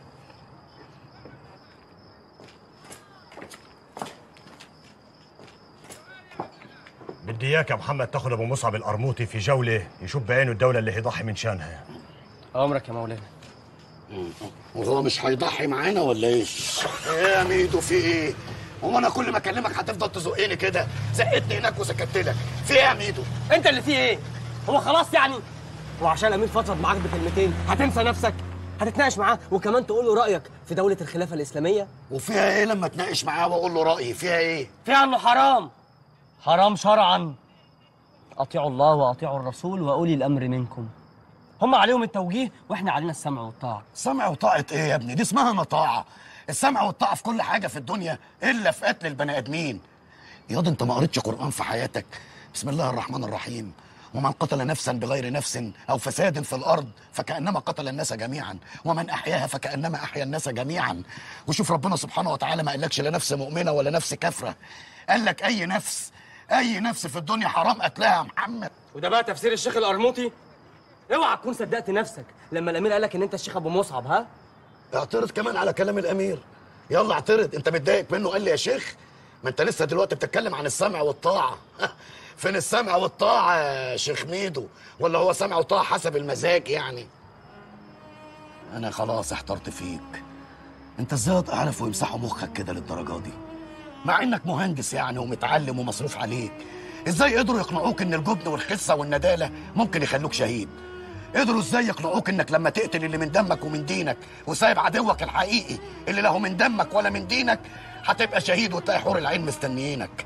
بدي اياك يا محمد تاخذ ابو مصعب القرموطي في جوله يشوف بعينه الدوله اللي هيضحي من شانها امرك يا مولانا وهو مش هيضحي معانا ولا ايه؟ ايه يا ميدو في ايه؟ هو انا كل ما اكلمك هتفضل تزقني كده زقتني هناك وسكت لك في ايه يا ميدو؟ انت اللي فيه ايه؟ هو خلاص يعني وعشان امين فضفض معاك بكلمتين هتنسى نفسك هتتناقش معاه وكمان تقول له رايك في دوله الخلافه الاسلاميه وفيها ايه لما اتناقش معاه واقول له رايي فيها ايه؟ فيها انه حرام حرام شرعا اطيعوا الله واطيعوا الرسول واولي الامر منكم هم عليهم التوجيه واحنا علينا السمع والطاعه سمع وطاعة ايه يا ابني؟ دي اسمها مطاعة السمع والطاعة في كل حاجة في الدنيا إلا في قتل البني آدمين ياض أنت ما قريتش قرآن في حياتك بسم الله الرحمن الرحيم ومن قتل نفسا بغير نفس أو فساد في الأرض فكأنما قتل الناس جميعا ومن أحياها فكأنما أحيا الناس جميعا وشوف ربنا سبحانه وتعالى ما قالكش لا نفس مؤمنة ولا نفس كافرة قال لك أي نفس أي نفس في الدنيا حرام قتلها يا محمد وده بقى تفسير الشيخ القرموطي اوعى تكون صدقت نفسك لما الامير قال لك ان انت الشيخ ابو مصعب ها اعترض كمان على كلام الامير يلا اعترض انت متضايق منه قال لي يا شيخ ما انت لسه دلوقتي بتتكلم عن السمع والطاعه فين السمع والطاعه يا شيخ ميدو ولا هو سمع وطاعه حسب المزاج يعني انا خلاص احترت فيك انت ازاي عارف ويمسحوا مخك كده للدرجه دي مع انك مهندس يعني ومتعلم ومصروف عليك ازاي قدروا يقنعوك ان الجبن والخسه والنداله ممكن يخلوك شهيد قدروا ازاي يقنعوك انك لما تقتل اللي من دمك ومن دينك وسايب عدوك الحقيقي اللي لا هو من دمك ولا من دينك هتبقى شهيد وتلاقي حور العين مستنيينك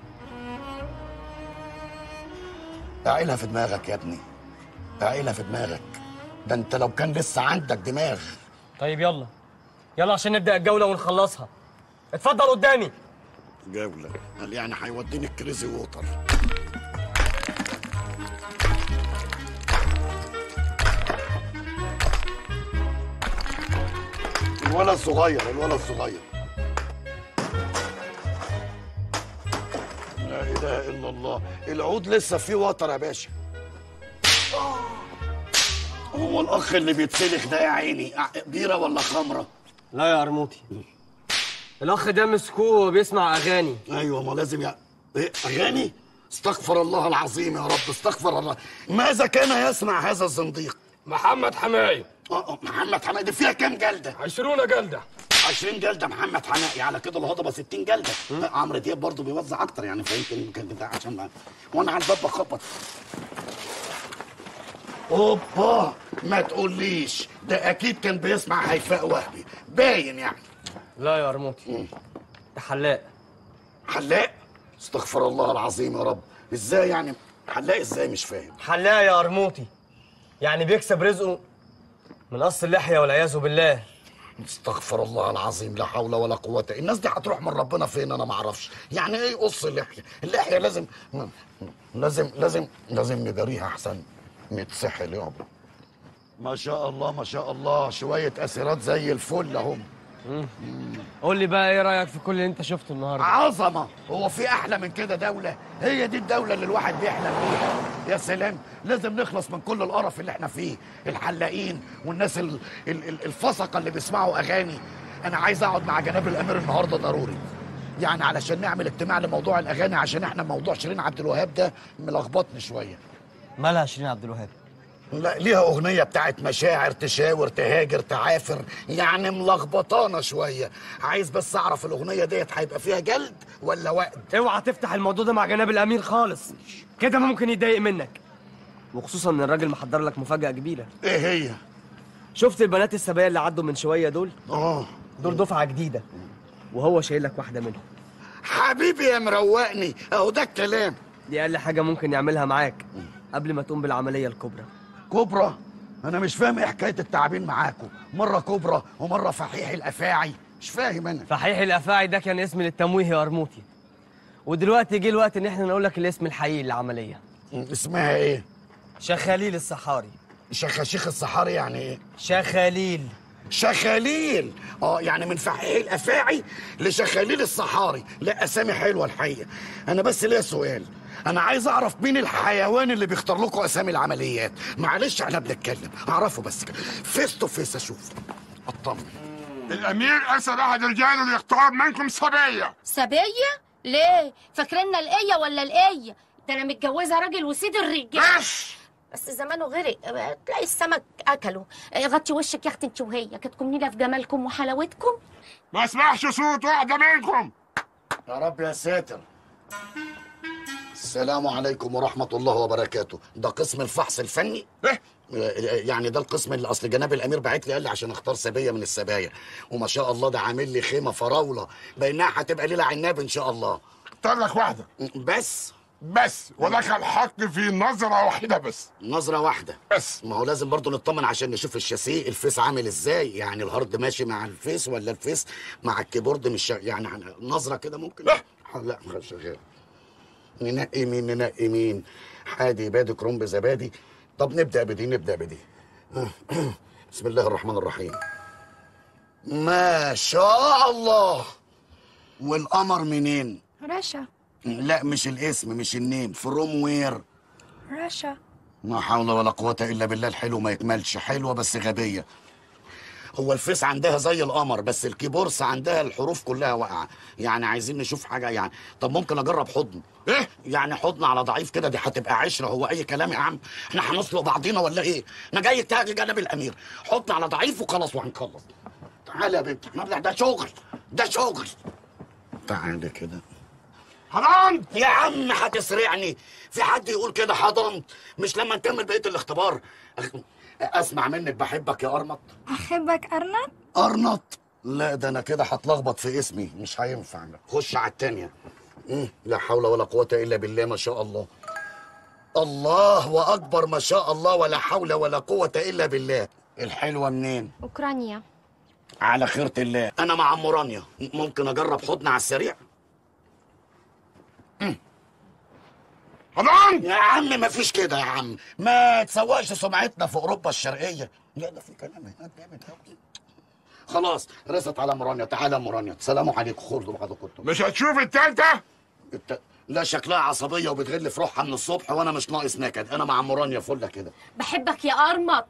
اعيلها في دماغك يا ابني اعيلها في دماغك ده انت لو كان لسه عندك دماغ طيب يلا يلا عشان نبدا الجوله ونخلصها اتفضل قدامي جولة قال يعني هيوديني الكريزي ووتر الولد الصغير الولد الصغير لا اله الا الله العود لسه فيه وتر يا باشا هو الاخ اللي بيتسلخ ده يا عيني بيره ولا خمره لا يا قرموطي الاخ ده مسكوه وبيسمع اغاني ايوه ما لازم يا ايه اغاني استغفر الله العظيم يا رب استغفر الله ماذا كان يسمع هذا الزنديق محمد حماية اه محمد حماية دي فيها كام جلده 20 جلده 20 جلده محمد حماقي على كده الهضبه 60 جلده عمرو دياب برضه بيوزع اكتر يعني فيمكن كان ده عشان ما وانا على الباب بخبط اوبا ما تقوليش ده اكيد كان بيسمع هيفاء وهبي باين يعني لا يا قرموطي ده حلاق حلاق استغفر الله العظيم يا رب ازاي يعني حلاق ازاي مش فاهم حلاق يا قرموطي يعني بيكسب رزقه من قص اللحيه والعياذ بالله استغفر الله العظيم لا حول ولا قوة الناس دي هتروح من ربنا فين انا ما اعرفش يعني ايه قص اللحية اللحية لازم لازم لازم لازم نجاريها احسن متسحل يابا ما شاء الله ما شاء الله شوية اسيرات زي الفل اهم قول لي بقى ايه رايك في كل اللي انت شفته النهارده عظمه هو في احلى من كده دوله هي دي الدوله اللي الواحد بيحلم بيها يا سلام لازم نخلص من كل القرف اللي احنا فيه الحلاقين والناس ال- ال- ال- الفسقه اللي بيسمعوا اغاني انا عايز اقعد مع جناب الامير النهارده ضروري يعني علشان نعمل اجتماع لموضوع الاغاني عشان احنا موضوع شيرين عبد الوهاب ده ملخبطني شويه مالها شيرين عبد الوهاب لا ليها اغنيه بتاعت مشاعر تشاور تهاجر تعافر يعني ملخبطانه شويه عايز بس اعرف الاغنيه ديت هيبقى فيها جلد ولا وقد اوعى تفتح الموضوع ده مع جناب الامير خالص كده ممكن يتضايق منك وخصوصا ان الراجل محضر لك مفاجاه كبيره ايه هي شفت البنات السبايا اللي عدوا من شويه دول اه دول دفعه جديده وهو شايل لك واحده منهم حبيبي يا مروقني اهو ده الكلام دي اقل حاجه ممكن يعملها معاك قبل ما تقوم بالعمليه الكبرى كبرى انا مش فاهم ايه حكايه التعابين معاكم مره كبرى ومره فحيح الافاعي مش فاهم انا فحيح الافاعي ده كان اسم للتمويه يا ارموتي ودلوقتي جه الوقت ان احنا نقول لك الاسم الحقيقي للعمليه اسمها ايه شخاليل الصحاري شخاشيخ الصحاري يعني ايه شخاليل شخاليل اه يعني من فحيح الافاعي لشخاليل الصحاري لا اسامي حلوه الحقيقه انا بس ليا سؤال انا عايز اعرف مين الحيوان اللي بيختار لكم اسامي العمليات معلش احنا بنتكلم اعرفه بس كده فيس تو فيس اشوف اطمن الامير ارسل احد رجاله ليختار منكم صبيه سبية؟ ليه؟ فاكريننا القية ولا القية؟ ده أنا متجوزة راجل وسيد الرجال بس زمانه غرق تلاقي السمك أكله غطي وشك يا أختي أنت وهي كانتكم نيلة في جمالكم وحلاوتكم ما اسمعش صوت واحده منكم يا رب يا ساتر السلام عليكم ورحمة الله وبركاته ده قسم الفحص الفني ايه يعني ده القسم اللي اصل جناب الامير بعت لي قال لي عشان اختار سبيه من السبايا وما شاء الله ده عامل لي خيمه فراوله بينها هتبقى ليله عناب ان شاء الله اختار لك واحده بس بس ولك الحق في نظره واحده بس نظره واحده بس ما هو لازم برضو نطمن عشان نشوف الشاسيه الفيس عامل ازاي يعني الهارد ماشي مع الفيس ولا الفيس مع الكيبورد مش شا- يعني هن- نظره كده ممكن لا لا مش شغال ننقي مين ننقي مين حادي بادي كرنب زبادي طب نبدا بدي نبدا بدي بسم الله الرحمن الرحيم ما شاء الله والقمر منين رشا لا مش الاسم مش النيم فروم وير رشا لا حول ولا قوة إلا بالله الحلو ما يكملش حلوة بس غبية هو الفيس عندها زي القمر بس الكيبورس عندها الحروف كلها واقعة يعني عايزين نشوف حاجة يعني طب ممكن أجرب حضن إيه؟ يعني حضن على ضعيف كده دي هتبقى عشرة هو أي كلام يا عم إحنا هنسلق بعضينا ولا إيه؟ أنا جاي تاجي جنب الأمير حضن على ضعيف وخلاص وهنخلص تعالى يا بنت احنا ده شغل ده شغل تعالى كده حضنت يا عم هتسرعني في حد يقول كده حضنت مش لما نكمل بقيه الاختبار أخ- اسمع منك بحبك يا ارنط احبك ارنب ارنط لا ده انا كده هتلخبط في اسمي مش هينفع لا. خش على التانية مم، لا حول ولا قوة إلا بالله ما شاء الله الله أكبر ما شاء الله ولا حول ولا قوة إلا بالله الحلوة منين؟ أوكرانيا على خيرة الله أنا مع أم رانيا ممكن أجرب حضن على السريع؟ حضن يا عم ما فيش كده يا عم ما تسوقش سمعتنا في أوروبا الشرقية لا ده في كلام هنا جامد أوي خلاص رست على مرانيا تعالى يا مرانيا سلام عليكم خردوا بعضكم مش هتشوف التالتة؟ الت... لا شكلها عصبية وبتغل في روحها من الصبح وأنا مش ناقص نكد أنا مع مرانيا فلة كده بحبك يا أرمط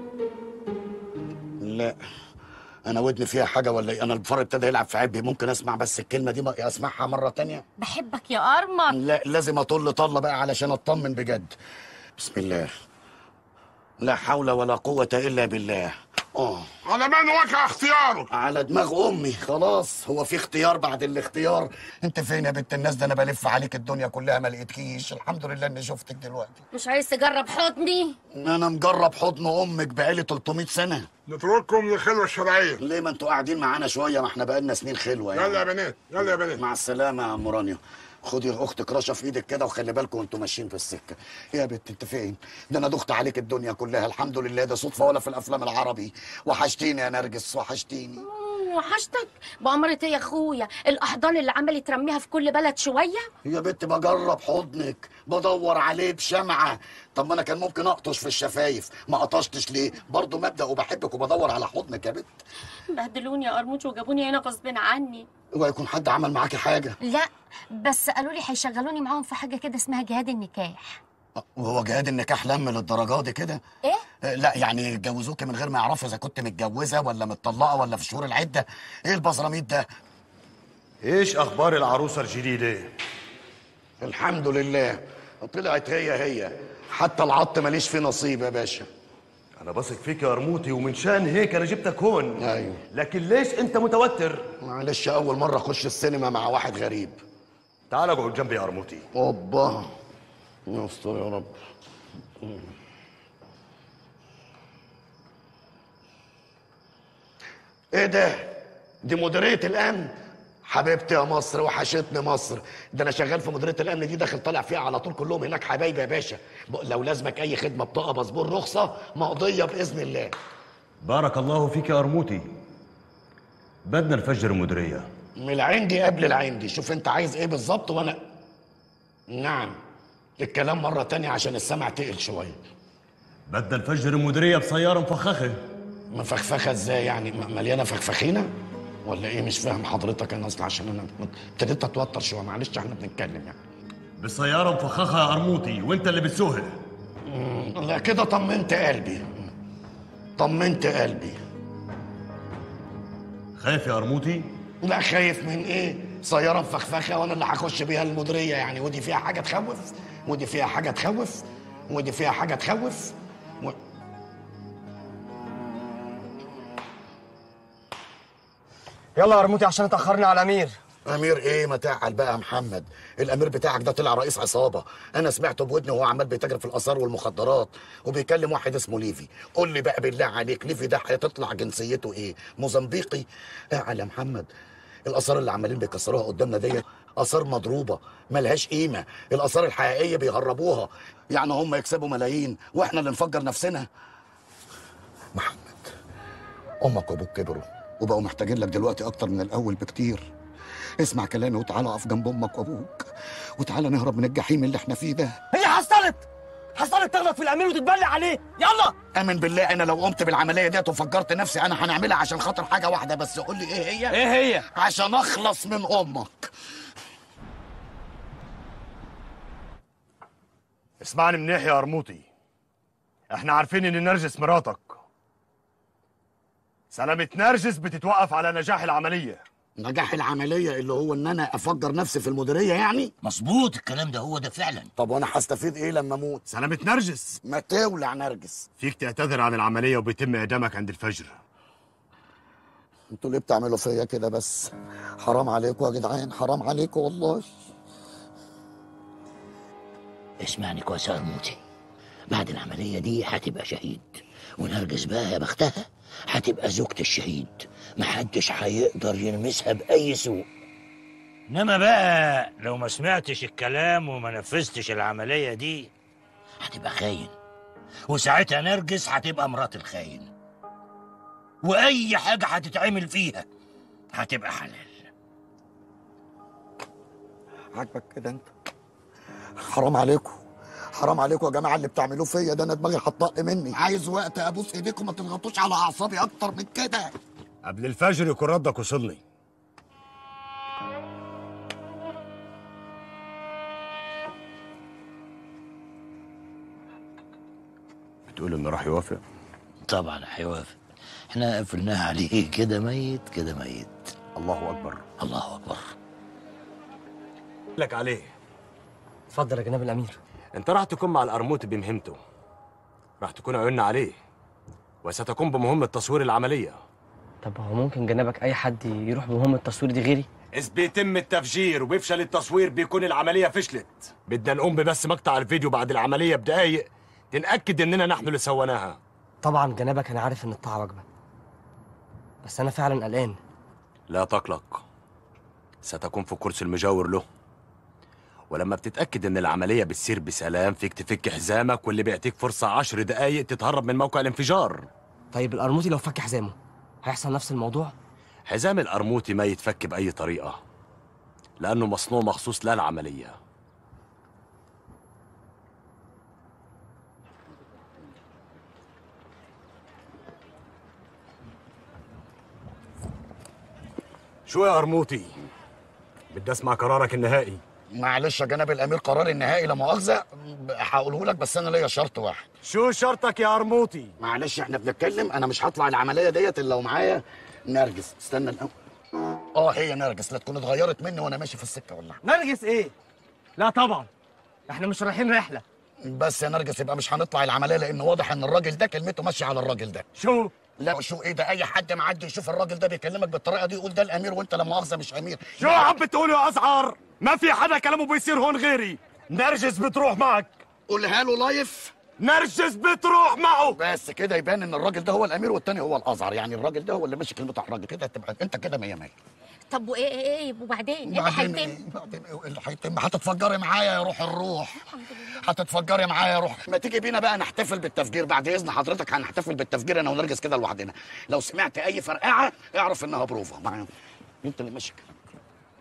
لا انا ودني فيها حاجه ولا ايه انا الفار ابتدى يلعب في عبي ممكن اسمع بس الكلمه دي ما- اسمعها مره تانية بحبك يا أرمط لا لازم اطل طله بقى علشان اطمن بجد بسم الله لا حول ولا قوه الا بالله اه على من وقع اختياره على دماغ امي خلاص هو في اختيار بعد الاختيار انت فين يا بنت الناس ده انا بلف عليك الدنيا كلها ما لقيتكيش الحمد لله اني شفتك دلوقتي مش عايز تجرب حضني انا مجرب حضن امك بقالي 300 سنه نترككم للخلوه الشرعيه ليه ما انتوا قاعدين معانا شويه ما احنا بقالنا سنين خلوه يعني يلا يا بنات يلا يا بنات مع السلامة يا عم رانيا خدي اختك رشا في ايدك كده وخلي بالكم وانتوا ماشيين في السكه يا بنت انت فين ده انا دخت عليك الدنيا كلها الحمد لله ده صدفه ولا في الافلام العربي وحشتيني يا نرجس وحشتيني وحشتك بأمرة ايه يا اخويا الاحضان اللي عملت ترميها في كل بلد شويه يا بنت بجرب حضنك بدور عليه بشمعة طب ما انا كان ممكن اقطش في الشفايف ما قطشتش ليه برضه مبدأ وبحبك وبدور على حضنك يا بنت بهدلوني يا قرموش وجابوني هنا غصب عني اوعى يكون حد عمل معاكي حاجة لا بس قالوا لي هيشغلوني معاهم في حاجه كده اسمها جهاد النكاح وهو جهاد النكاح لم للدرجة دي كده ايه آه، لا يعني يتجوزوكي من غير ما يعرفوا اذا كنت متجوزة ولا متطلقة ولا في شهور العدة ايه البزراميط ده ايش اخبار العروسه الجديده الحمد لله طلعت هي هي حتى العط ماليش فيه نصيب يا باشا انا بثق فيك يا قرموطي ومن شان هيك انا جبتك هون ايوه لكن ليش انت متوتر معلش اول مرة اخش السينما مع واحد غريب تعال اقعد جنبي يا قرموطي اوبا يستر يا رب ايه ده دي مديريه الامن حبيبتي يا مصر وحشتني مصر ده انا شغال في مديريه الامن دي داخل طالع فيها على طول كلهم هناك حبايبي يا باشا ب- لو لازمك اي خدمه بطاقه باسبور رخصه مقضيه باذن الله بارك الله فيك يا قرموطي بدنا نفجر المديريه من العندي قبل العندي شوف انت عايز ايه بالظبط وانا نعم الكلام مره تانية عشان السمع تقل شويه بدنا نفجر المديريه بسياره مفخخه مفخفخه ازاي يعني م- مليانه فخفخينه ولا ايه مش فاهم حضرتك انا اصلا عشان انا ابتديت اتوتر شويه معلش احنا بنتكلم يعني بسياره مفخخه يا قرموطي وانت اللي بتسوقها مم، لا كده طمنت قلبي طمنت قلبي خايف يا قرموطي لا خايف من ايه سياره مفخفخه وانا اللي هخش بيها المديريه يعني ودي فيها حاجه تخوف ودي فيها حاجه تخوف ودي فيها حاجه تخوف و... يلا يا رموتي عشان اتاخرنا على الامير امير ايه ما تعقل بقى يا محمد الامير بتاعك ده طلع رئيس عصابه انا سمعته بودني وهو عمال بيتاجر في الاثار والمخدرات وبيكلم واحد اسمه ليفي قول لي بقى بالله عليك ليفي ده هتطلع جنسيته ايه موزمبيقي اعقل يا محمد الاثار اللي عمالين بيكسروها قدامنا ديت اثار مضروبه ملهاش قيمه الاثار الحقيقيه بيهربوها يعني هم يكسبوا ملايين واحنا اللي نفجر نفسنا محمد امك وابوك كبروا وبقوا محتاجين لك دلوقتي اكتر من الاول بكتير اسمع كلامي وتعالى اقف جنب امك وابوك وتعالى نهرب من الجحيم اللي احنا فيه ده هي حصلت حصلت تغلط في الامير وتتبلع عليه يلا امن بالله انا لو قمت بالعمليه ديت وفكرت نفسي انا هنعملها عشان خاطر حاجه واحده بس قول لي ايه هي ايه هي عشان اخلص من امك اسمعني منيح يا قرموطي احنا عارفين ان نرجس مراتك سلامة نرجس بتتوقف على نجاح العملية نجاح العمليه اللي هو ان انا افجر نفسي في المديريه يعني مظبوط الكلام ده هو ده فعلا طب وانا هستفيد ايه لما اموت سلامة نرجس ما تولع نرجس فيك تعتذر عن العملية وبيتم إعدامك عند الفجر انتوا ليه بتعملوا فيا كده بس حرام عليكم يا جدعان حرام عليكم والله اسمعني كويس يا قرموطي بعد العملية دي هتبقى شهيد ونرجس بقى يا بختها هتبقى زوجة الشهيد محدش هيقدر يلمسها بأي سوء انما بقى لو ما سمعتش الكلام وما نفذتش العمليه دي هتبقى خاين وساعتها نرجس هتبقى مرات الخاين واي حاجه هتتعمل فيها هتبقى حلال عاجبك كده انت حرام عليكم حرام عليكم يا جماعه اللي بتعملوه فيا ده انا دماغي هتطق مني عايز وقت ابوس ايديكم ما تضغطوش على اعصابي اكتر من كده قبل الفجر يكون ردك وصلني بتقول انه راح يوافق طبعا هيوافق احنا قفلناها عليه كده ميت كده ميت الله اكبر الله اكبر لك عليه اتفضل يا جناب الامير انت راح تكون مع القرموطي بمهمته راح تكون عيوننا عليه وستقوم بمهمة تصوير العملية طب هو ممكن جنابك اي حد يروح بمهمه التصوير دي غيري إذ بيتم التفجير وبيفشل التصوير بيكون العملية فشلت بدنا نقوم ببث مقطع الفيديو بعد العملية بدقايق تنأكد إننا نحن اللي سويناها طبعا جنابك انا عارف ان الطاعه واجبه بس انا فعلا قلقان لا تقلق ستكون في كرسي المجاور له ولما بتتأكد إن العملية بتسير بسلام فيك تفك حزامك واللي بيعطيك فرصة عشر دقايق تتهرب من موقع الانفجار طيب القرموطي لو فك حزامه هيحصل نفس الموضوع حزام القرموطي ما يتفك بأي طريقة لأنه مصنوع مخصوص للعملية شو يا قرموطي؟ بدي اسمع قرارك النهائي معلش يا جناب الامير قراري النهائي لا مؤاخذه هقوله لك بس انا ليا شرط واحد شو شرطك يا قرموطي؟ معلش احنا بنتكلم انا مش هطلع العمليه ديت الا ومعايا نرجس استنى الاول اه هي نرجس لا تكون اتغيرت مني وانا ماشي في السكه ولا حاجة. نرجس ايه؟ لا طبعا احنا مش رايحين رحله بس يا نرجس يبقى مش هنطلع العمليه لان واضح ان الراجل ده كلمته ماشيه على الراجل ده شو لا شو ايه ده اي حد معدي يشوف الراجل ده بيكلمك بالطريقه دي يقول ده الامير وانت لا مؤاخذه مش امير شو عم بتقول يا ازعر؟ ما في حدا كلامه بيصير هون غيري نرجس بتروح معك قولها له لايف نرجس بتروح معه بس كده يبان ان الراجل ده هو الامير والتاني هو الازهر يعني الراجل ده هو اللي ماشي كلمته على الراجل كده تبقى انت كده 100 100 طب وايه ايه ايه وبعدين ايه اللي بعدين هيتم ايه بعدين ايه اللي هيتم هتتفجري معايا يا روح الروح هتتفجري معايا يا روح ما تيجي بينا بقى نحتفل بالتفجير بعد اذن حضرتك هنحتفل بالتفجير انا ونرجس كده لوحدنا لو سمعت اي فرقعه اعرف انها بروفه معايا انت اللي ماشي كده.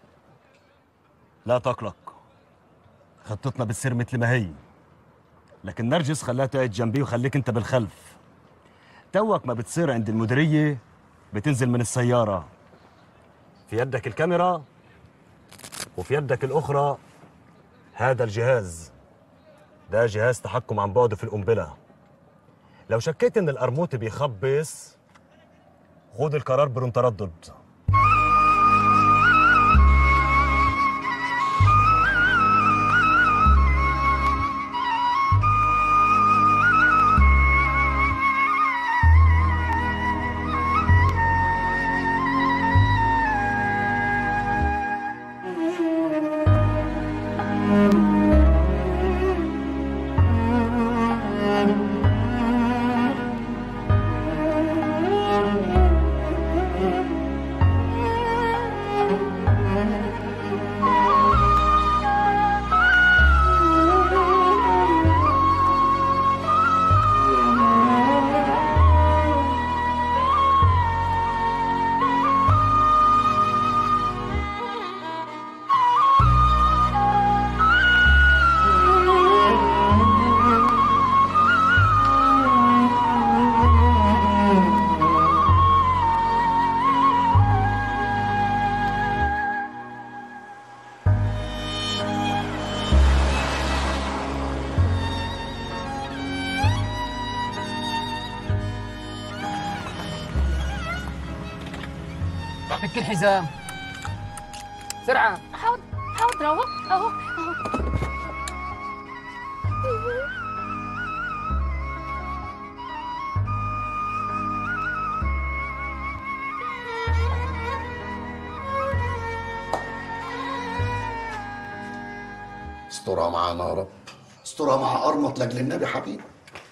لا تقلق خطتنا بتصير مثل ما هي لكن نرجس خلاها تقعد جنبي وخليك انت بالخلف توك ما بتصير عند المديرية بتنزل من السيارة في يدك الكاميرا وفي يدك الأخرى هذا الجهاز ده جهاز تحكم عن بعد في القنبلة لو شكيت ان القرموطي بيخبص خد القرار بدون تردد فك الحزام سرعه حاضر حاضر اهو اهو اهو استرها معانا يا رب استرها مع قرمط لاجل النبي حبيبي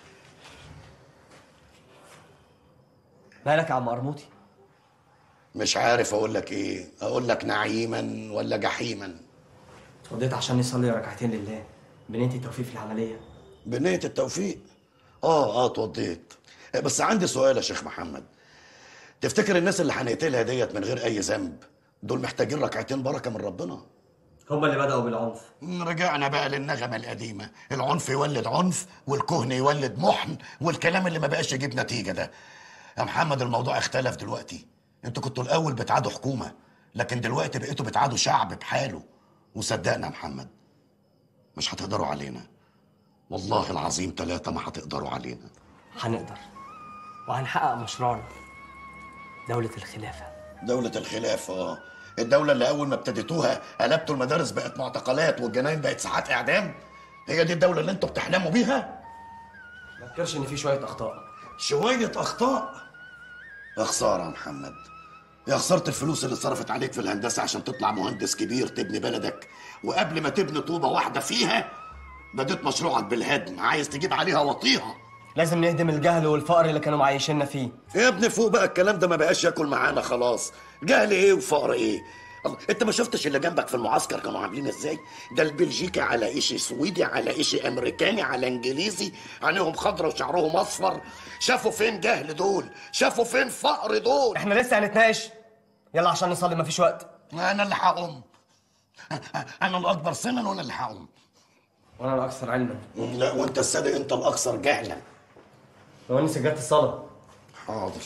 مالك يا عم قرموطي مش عارف اقول لك ايه اقول لك نعيما ولا جحيما اتوضيت عشان نصلي ركعتين لله بنيتي التوفيق في العمليه بنية التوفيق اه اه اتوضيت بس عندي سؤال يا شيخ محمد تفتكر الناس اللي هنقتلها ديت من غير اي ذنب دول محتاجين ركعتين بركه من ربنا هم اللي بدأوا بالعنف رجعنا بقى للنغمه القديمه العنف يولد عنف والكهن يولد محن والكلام اللي ما بقاش يجيب نتيجه ده يا محمد الموضوع اختلف دلوقتي انتوا كنتوا الاول بتعادوا حكومه لكن دلوقتي بقيتوا بتعادوا شعب بحاله وصدقنا يا محمد مش هتقدروا علينا والله العظيم ثلاثة ما هتقدروا علينا هنقدر وهنحقق مشروعنا دولة الخلافة دولة الخلافة اه الدولة اللي أول ما ابتديتوها قلبتوا المدارس بقت معتقلات والجناين بقت ساعات إعدام هي دي الدولة اللي أنتوا بتحلموا بيها؟ ما انكرش ان في شويه اخطاء شوية أخطاء يا خسارة يا محمد يا خسارة الفلوس اللي اتصرفت عليك في الهندسة عشان تطلع مهندس كبير تبني بلدك وقبل ما تبني طوبة واحدة فيها بديت مشروعك بالهدم عايز تجيب عليها وطيها لازم نهدم الجهل والفقر اللي كانوا معيشيننا فيه يا ابني فوق بقى الكلام ده ما بقاش ياكل معانا خلاص جهل ايه وفقر ايه الله، انت ما شفتش اللي جنبك في المعسكر كانوا عاملين ازاي ده البلجيكي على إشي سويدي على إشي امريكاني على انجليزي عينيهم خضرا وشعرهم اصفر شافوا فين جهل دول شافوا فين فقر دول احنا لسه هنتناقش يلا عشان نصلي مفيش وقت انا اللي هقوم انا الاكبر سنا وانا اللي هقوم وانا الاكثر علما لا وانت الصادق انت الاكثر جهلا لو اني سجلت الصلاه حاضر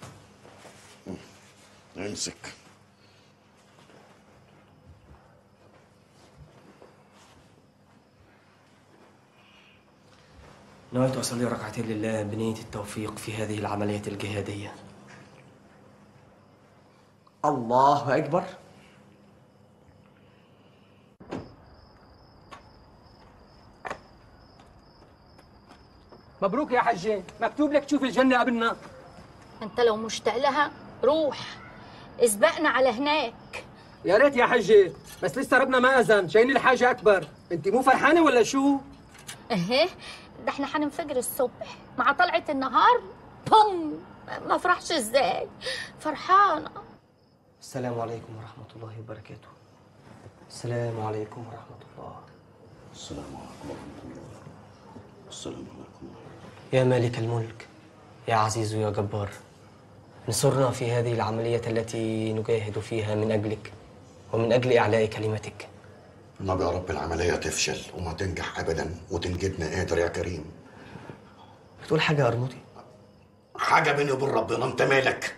امسك نويت أصلي ركعتين لله بنية التوفيق في هذه العملية الجهادية الله أكبر مبروك يا حجين مكتوب لك تشوف الجنة قبل النار انت لو مشتاق لها روح اسبقنا على هناك يا ريت يا حجة بس لسه ربنا ما أذن شايلين الحاجة أكبر أنت مو فرحانة ولا شو؟ اهي ده احنا هننفجر الصبح مع طلعة النهار بوم ما افرحش ازاي فرحانة السلام عليكم ورحمة الله وبركاته السلام عليكم ورحمة الله السلام عليكم ورحمه الله السلام عليكم يا مالك الملك يا عزيز يا جبار انصرنا في هذه العملية التي نجاهد فيها من أجلك ومن أجل إعلاء كلمتك النبي يا رب العمليه تفشل وما تنجح ابدا وتنجدنا قادر يا كريم بتقول حاجة يا أرموتي حاجه بيني وبين ربنا انت مالك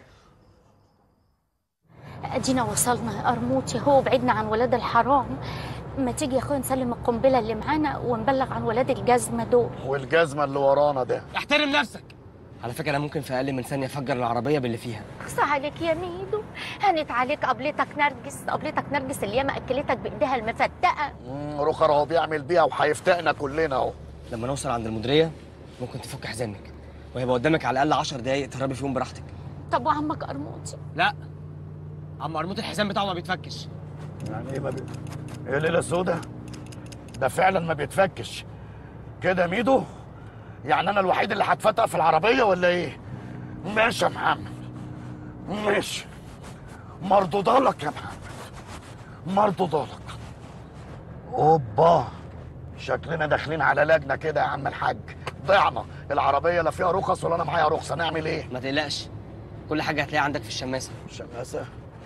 ادينا وصلنا يا قرموطي هو بعدنا عن ولاد الحرام ما تيجي يا اخويا نسلم القنبله اللي معانا ونبلغ عن ولاد الجزمه دول والجزمه اللي ورانا ده احترم نفسك على فكرة أنا ممكن في أقل من ثانية أفجر العربية باللي فيها اخصى عليك يا ميدو هانت عليك قبلتك نرجس قبلتك نرجس اللي ياما اكلتك بايديها المفتقه مم، رخر اهو بيعمل بيها وهيفتقنا كلنا اهو لما نوصل عند المديرية ممكن تفك حزامك وهيبقى قدامك على الأقل 10 دقايق تهربي فيهم براحتك طب وعمك قرموطي لا عم قرموط الحزام بتاعه ما بيتفكش يعني ايه ما بي... ايه الليله السوداء ده فعلا ما بيتفكش كده ميدو يعني انا الوحيد اللي هتفتق في العربيه ولا ايه ماشي يا محمد ماشي مردوده لك يا محمد مردوده لك اوبا شكلنا داخلين على لجنه كده يا عم الحاج ضعنا العربيه لا فيها رخص ولا انا معايا رخصه نعمل ايه ما تقلقش كل حاجة هتلاقيها عندك في الشماسة الشماسة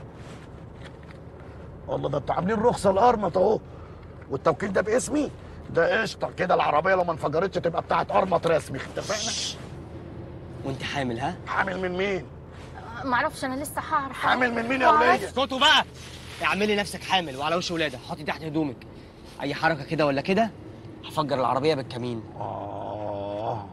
والله ده انتوا عاملين رخصه الارمط اهو والتوكيل ده باسمي ده قشطه كده العربيه لو ما انفجرتش تبقى بتاعت ارمط رسمي اتفقنا وانت حامل ها حامل من مين معرفش انا لسه هعرف حامل من مين يا وليه اسكتوا بقى اعملي نفسك حامل وعلى وش ولادة حطي تحت هدومك اي حركة كده ولا كده هفجر العربية بالكمين اه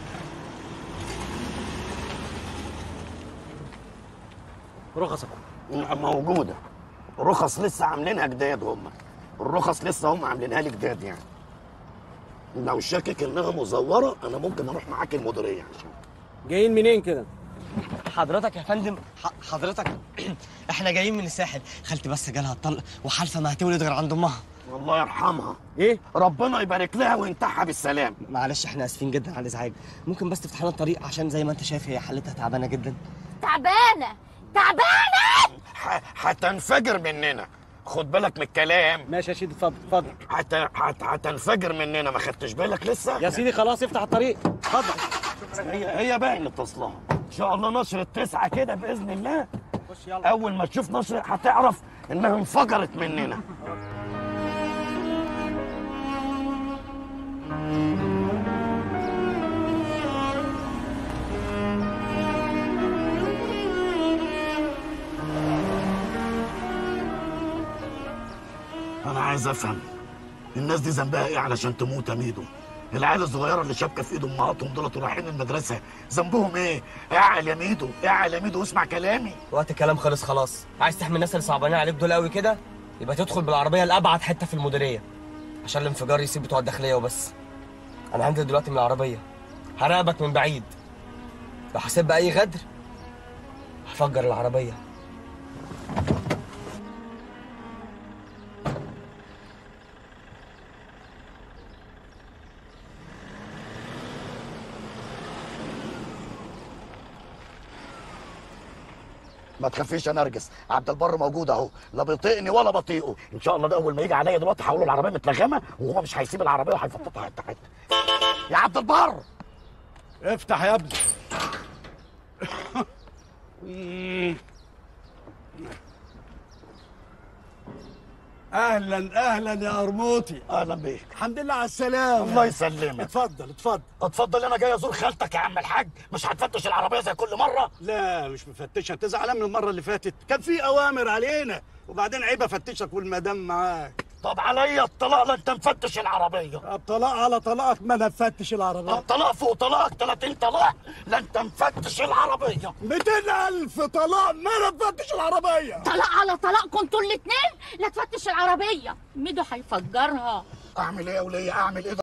رخصك موجوده رخص لسه عاملينها جداد هم الرخص لسه هم عاملينها لي جداد يعني لو شاكك انها مزوره انا ممكن اروح معاك المديريه عشان جايين منين كده حضرتك يا فندم ح- حضرتك احنا جايين من الساحل خالتي بس جالها الطلق وحالفه ما هتولد غير عند امها الله يرحمها ايه ربنا يبارك لها وينتحها بالسلام معلش احنا اسفين جدا على الازعاج ممكن بس تفتح لنا الطريق عشان زي ما انت شايف هي حالتها تعبانه جدا تعبانه تعبانه ح- هتنفجر مننا خد بالك من الكلام ماشي يا سيدي اتفضل اتفضل هت... هت... هتنفجر مننا ما خدتش بالك لسه يا سيدي خلاص افتح الطريق اتفضل هي هي باين اتصلها ان شاء الله نشر التسعه كده باذن الله خش يلا اول ما تشوف نشر هتعرف انها انفجرت مننا انا عايز افهم الناس دي ذنبها ايه علشان تموت يا ميدو العيال الصغيره اللي شابكه في ايد امهاتهم دولت ورايحين المدرسه ذنبهم ايه اعقل يا ميدو اعقل يا ميدو واسمع كلامي وقت الكلام خلص خلاص عايز تحمي الناس اللي صعبانين عليك دول قوي كده يبقى تدخل بالعربيه لابعد حته في المديريه عشان الانفجار يسيب بتوع الداخليه وبس انا هنزل دلوقتي من العربيه هراقبك من بعيد لو حسيت باي غدر هفجر العربيه ما تخافيش يا نرجس عبد البر موجود اهو لا بيطيقني ولا بطيقه ان شاء الله ده اول ما يجي عليا دلوقتي هقول له العربيه متلغمه وهو مش هيسيب العربيه وهيفططها حته حته يا عبد البر افتح يا ابني اهلا اهلا يا قرموطي اهلا بيك الحمد لله على السلامه الله يسلمك اتفضل اتفضل اتفضل انا جاي ازور خالتك يا عم الحاج مش هتفتش العربيه زي كل مره لا مش مفتشها انت زعلان من المره اللي فاتت كان في اوامر علينا وبعدين عيب افتشك والمدام معاك طب عليا الطلاق لا انت مفتش العربيه طب طلاق على طلاقك ما انا مفتش العربيه طب طلاق فوق طلاق 30 طلاق لا انت مفتش العربيه 200000 طلاق ما انا مفتش العربيه طلاق على طلاق كنتوا الاتنين لا تفتش العربية ميدو هيفجرها اعمل ايه يا وليه اعمل ايه